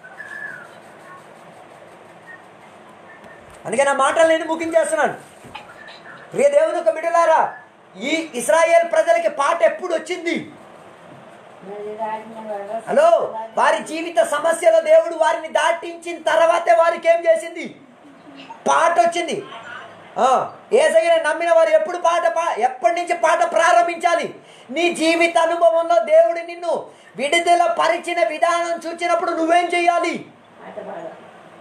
అందుకే నా మాటలు నేను ముగించేస్తున్నాను ప్రియ దేవుని ఒక బిడ్డలారా ఈ ఇస్రాయేల్ ప్రజలకి పాట ఎప్పుడు వచ్చింది నది దాటిన వాడు హలో వారి జీవిత సమస్యలో దేవుడు వారిని దాటించిన తర్వాతే వారికి ఏం చేసింది పాట వచ్చింది ఆ, ఏసయ్యని నమ్మిన వారు ఎప్పుడు పాట పా ఎప్పటి నుంచి పాట ప్రారంభించాలి నీ జీవిత అనుభవంలో దేవుడు నిన్ను విడుదల పరిచిన విధానం చూచినప్పుడు నువ్వేం చేయాలి పాట పాడు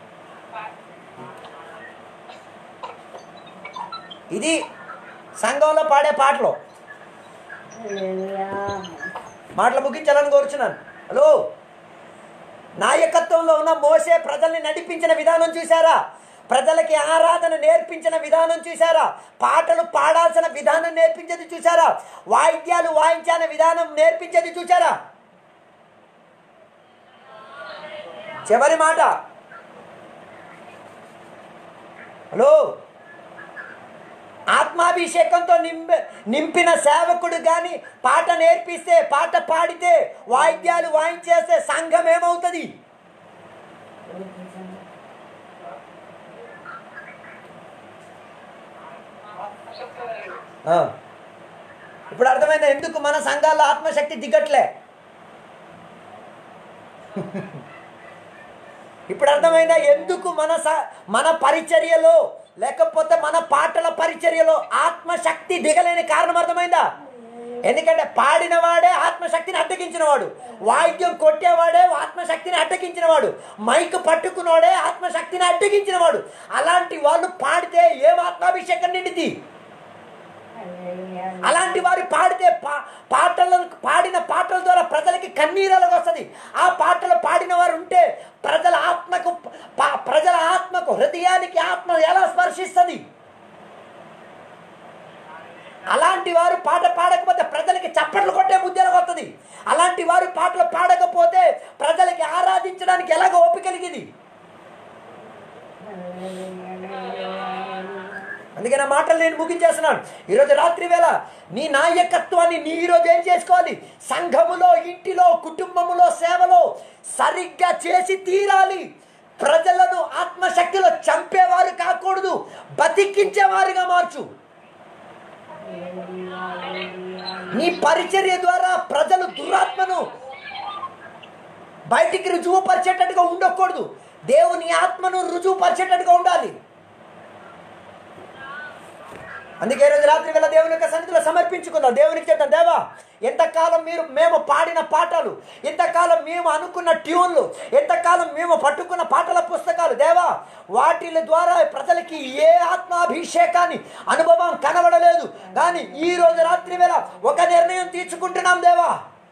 ఇది సంఘంలో పాడే పాటలు హల్లెలూయా మాటలు ముగించాలని కోరుచున్నాను హలో నాయకత్వంలో ఉన్న మోసే ప్రజల్ని నడిపించిన విధానం చూసారా ప్రజలకి ఆరాధన నేర్పించిన విధానం చూసారా పాటలు పాడాల్సిన విధానం నేర్పించేది చూసారా వాయిద్యాలు వాయించాల విధానం నేర్పించేది చూసారా చివరి మాట హలో ఆత్మాభిషేకంతో నింప నింపిన సేవకుడు కానీ పాట నేర్పిస్తే పాట పాడితే వాయిద్యాలు వాయించేస్తే సంఘం ఏమవుతుంది ఆ. ఇప్పుడు అర్థమైందా ఎందుకు మన సంఘాల్లో ఆత్మశక్తి దిగట్లే ఇప్పుడు అర్థమైందా ఎందుకు మన స- మన పరిచర్యలో లేకపోతే మన పాటల పరిచర్యలో ఆత్మశక్తి దిగలేని కారణం అర్థమైందా ఎందుకంటే పాడిన వాడే ఆత్మశక్తిని అడ్డగించినవాడు వాయిద్యం కొట్టేవాడే ఆత్మశక్తిని అడ్డగించినవాడు మైక్ పట్టుకున్నవాడే ఆత్మశక్తిని అడ్డగించినవాడు అలాంటి వాళ్ళు పాడితే ఏం ఆత్మాభిషేకం నిండిది హల్లెలూయా అలాంటి వారి పాడితే పా పాటలను పాడిన పాటల ద్వారా ప్రజలకి కన్నీరలకు వస్తుంది ఆ పాటలు పాడిన వారు ఉంటే ప్రజల ఆత్మకు పా- ప్రజల ఆత్మకు హృదయానికి ఆత్మ ఎలా స్పర్శిస్తుంది అలాంటి వారు పాట పాడకపోతే ప్రజలకి చప్పట్లు కొట్టే బుద్ధిలకు వస్తుంది అలాంటి వారు పాటలు పాడకపోతే ప్రజలకి ఆరాధించడానికి ఎలాగ ఓపిక కలిగింది అందుకే నా మాటలు నేను ముగించేస్తున్నాను ఈరోజు రాత్రి వేళ నీ నాయకత్వాన్ని నీ ఈరోజు ఏం చేసుకోవాలి సంఘములో ఇంటిలో కుటుంబములో సేవలో సరిగ్గా చేసి తీరాలి ప్రజలను ఆత్మశక్తిలో చంపేవారు కాకూడదు బతికించేవారుగా మార్చు నీ పరిచర్య ద్వారా ప్రజలు దురాత్మను బయటికి రుజువుపరిచేటట్టుగా ఉండకూడదు దేవుని ఆత్మను రుజువుపరిచేటట్టుగా ఉండాలి అందుకే ఈ రోజు రాత్రి వేళ దేవుని యొక్క సన్నిధిలో సమర్పించుకుందాం దేవునికి చెప్తాం దేవా ఎంతకాలం మీరు మేము పాడిన పాటలు ఎంతకాలం మేము అనుకున్న ట్యూన్లు ఎంతకాలం మేము పట్టుకున్న పాటల పుస్తకాలు దేవా వాటి ద్వారా ప్రజలకి ఏ ఆత్మాభిషేకాన్ని అనుభవం కనబడలేదు కానీ ఈ రోజు రాత్రి వేళ ఒక నిర్ణయం తీసుకుంటున్నాం దేవా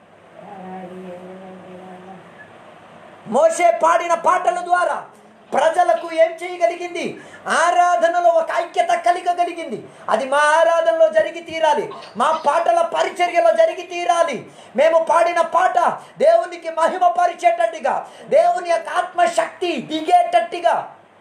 మోసే పాడిన పాటల ద్వారా ప్రజలకు ఏం చేయగలిగింది ఆరాధనలో ఒక ఐక్యత కలిగగలిగింది అది మా ఆరాధనలో జరిగి తీరాలి మా పాటల పరిచర్యలో జరిగి తీరాలి మేము పాడిన పాట దేవునికి మహిమ పరిచేటట్టుగా దేవుని యొక్క ఆత్మశక్తి దిగేటట్టుగా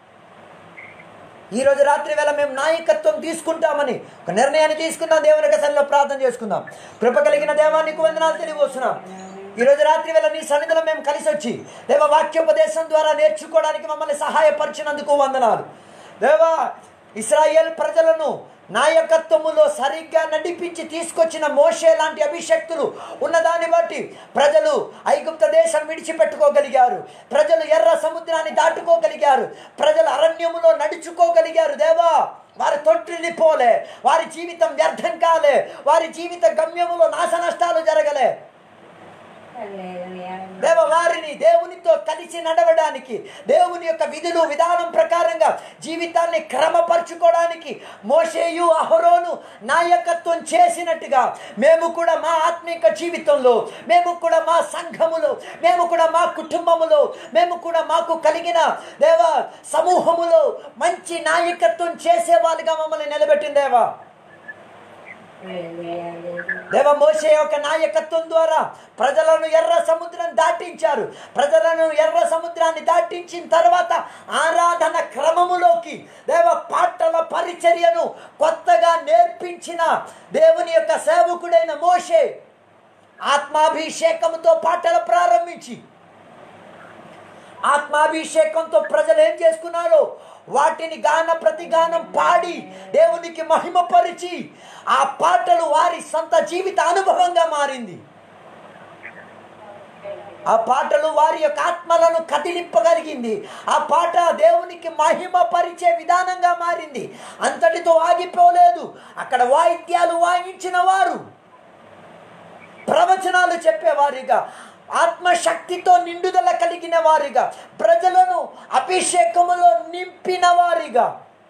ఈ రోజు రాత్రి వేళ మేము నాయకత్వం తీసుకుంటామని ఒక నిర్ణయాన్ని తీసుకుందాం దేవుని యొక్క సన్నిధిలో ప్రార్థన చేసుకుందాం కృప కలిగిన దేవానికి వందనాలు తెలియవస్తున్నాం ఈ రోజు రాత్రి వేళ నీ సన్నిధిలో మేము కలిసి వచ్చి దేవ వాక్యోపదేశం ద్వారా నేర్చుకోవడానికి మమ్మల్ని సహాయపరిచినందుకు వందనాలు దేవా ఇస్రాయేల్ ప్రజలను నాయకత్వములో సరిగ్గా నడిపించి తీసుకొచ్చిన మోషే లాంటి అభిషక్తులు ఉన్నదాన్ని బట్టి ప్రజలు ఐగుప్త దేశం విడిచిపెట్టుకోగలిగారు ప్రజలు ఎర్ర సముద్రాన్ని దాటుకోగలిగారు ప్రజలు అరణ్యములో నడుచుకోగలిగారు దేవా వారి తొట్టిల్లి పోలే వారి జీవితం వ్యర్థం కాలే వారి జీవిత గమ్యములో నాశ నష్టాలు జరగలే హల్లెలూయా. దేవ వారిని దేవునితో కలిసి నడవడానికి దేవుని యొక్క విధులు విధానం ప్రకారంగా జీవితాన్ని క్రమపరచుకోవడానికి మోషేయు అహరోను నాయకత్వం చేసినట్టుగా మేము కూడా మా ఆత్మీక జీవితంలో మేము కూడా మా సంఘములో మేము కూడా మా కుటుంబములో మేము కూడా మాకు కలిగిన దేవ సమూహములో మంచి నాయకత్వం చేసే వాళ్ళుగా మమ్మల్ని నిలబెట్టింది దేవా హల్లెలూయా, హల్లెలూయా. దేవ మోసే యొక్క నాయకత్వం ద్వారా ప్రజలను ఎర్ర సముద్రం దాటించారు ప్రజలను ఎర్ర సముద్రాన్ని దాటించిన తర్వాత ఆరాధన క్రమములోకి దేవ పాటల పరిచర్యను కొత్తగా నేర్పించిన దేవుని యొక్క సేవకుడైన మోషే ఆత్మాభిషేకంతో పాటలు ప్రారంభించి ఆత్మాభిషేకంతో ప్రజలు ఏం చేసుకున్నారో వాటిని గాన ప్రతిగానం పాడి దేవునికి మహిమపరిచి ఆ పాటలు వారి సొంత జీవిత అనుభవంగా మారింది ఆ పాటలు వారి యొక్క ఆత్మలను కదిలింపగలిగింది ఆ పాట దేవునికి మహిమ పరిచే విధానంగా మారింది అంతటితో ఆగిపోలేదు అక్కడ వాయిద్యాలు వాయించిన వారు ప్రవచనాలు చెప్పేవారిగా ఆత్మశక్తితో నిండుదల కలిగిన వారిగా ప్రజలను అభిషేకములో నింపిన వారిగా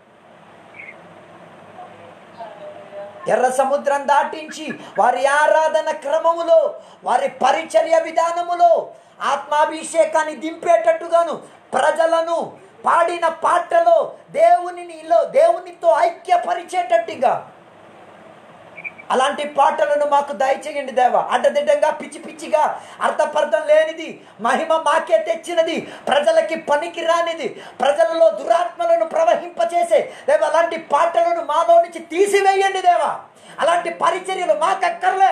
ఎర్ర సముద్రం దాటించి వారి ఆరాధన క్రమములో వారి పరిచర్య విధానములో ఆత్మాభిషేకాన్ని దింపేటట్టుగాను ప్రజలను పాడిన పాటలో దేవునిలో దేవునితో ఐక్యపరిచేటట్టుగా అలాంటి పాటలను మాకు దయచేయండి దేవ అడ్డదిడ్డంగా పిచ్చి పిచ్చిగా అర్థపర్థం లేనిది మహిమ మాకే తెచ్చినది ప్రజలకి పనికి రానిది ప్రజలలో దురాత్మలను ప్రవహింపచేసే దేవ అలాంటి పాటలను మాలో నుంచి తీసివేయండి దేవా అలాంటి పరిచర్యలు మాకక్కర్లే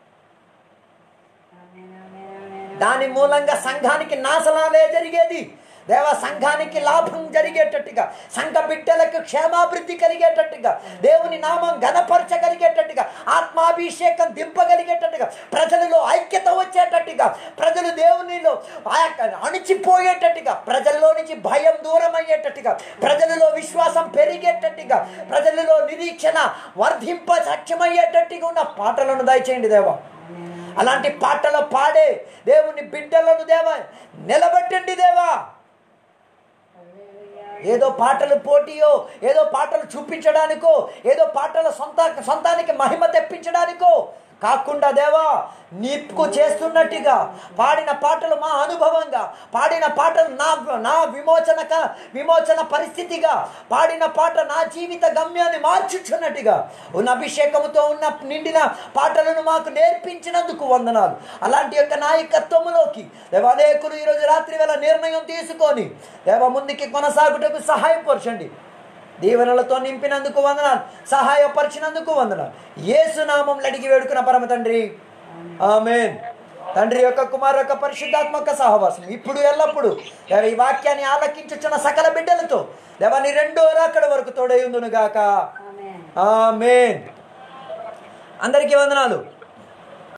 ఆమేన్, ఆమేన్, ఆమేన్. దాని మూలంగా సంఘానికి నాశనాలే జరిగేది దేవ సంఘానికి లాభం జరిగేటట్టుగా సంఘ బిడ్డలకు క్షేమాభివృద్ధి కలిగేటట్టుగా దేవుని నామం గణపరచగలిగేటట్టుగా ఆత్మాభిషేకం దింపగలిగేటట్టుగా ప్రజలలో ఐక్యత వచ్చేటట్టుగా ప్రజలు దేవునిలో ఆ యొక్క అణిచిపోయేటట్టుగా ప్రజల్లో నుంచి భయం దూరం అయ్యేటట్టుగా ప్రజలలో విశ్వాసం పెరిగేటట్టుగా ప్రజలలో నిరీక్షణ వర్ధింప సఖ్యమయ్యేటట్టుగా ఉన్న పాటలను దయచేయండి దేవా అలాంటి పాటలు పాడే దేవుని బిడ్డలను దేవా నిలబెట్టండి దేవా హల్లెలూయా. ఏదో పాటలు పోటీయో ఏదో పాటలు చూపించడానికో ఏదో పాటల సొంత సొంతానికి మహిమ తెప్పించడానికో కాకుండా దేవా నీకు చేస్తున్నట్టుగా పాడిన పాటలు మా అనుభవంగా పాడిన పాటలు నా నా విమోచనక విమోచన పరిస్థితిగా పాడిన పాట నా జీవిత గమ్యాన్ని మార్చుచున్నట్టుగా ఉన్న అభిషేకముతో ఉన్న నిండిన పాటలను మాకు నేర్పించినందుకు వందనాలు అలాంటి యొక్క నాయకత్వములోకి దేవ అనేకులు ఈరోజు రాత్రి వేళ నిర్ణయం తీసుకొని దేవ ముందుకి కొనసాగుటకు సహాయపరచండి దీవెనలతో నింపినందుకు వందనాలు సహాయపరిచినందుకు వందనాలు ఏసునామంలో అడిగి వేడుకున్న పరమ తండ్రి ఆమెన్ తండ్రి యొక్క కుమారు యొక్క పరిశుద్ధాత్మక సహవాసం ఇప్పుడు ఎల్లప్పుడు దేవ ఈ వాక్యాన్ని ఆలకించుచున్న సకల బిడ్డలతో దేవ నీ రెండో రాకడ వరకు తోడై ఉందును గాక ఆమేన్ ఆమెన్ అందరికీ వందనాలు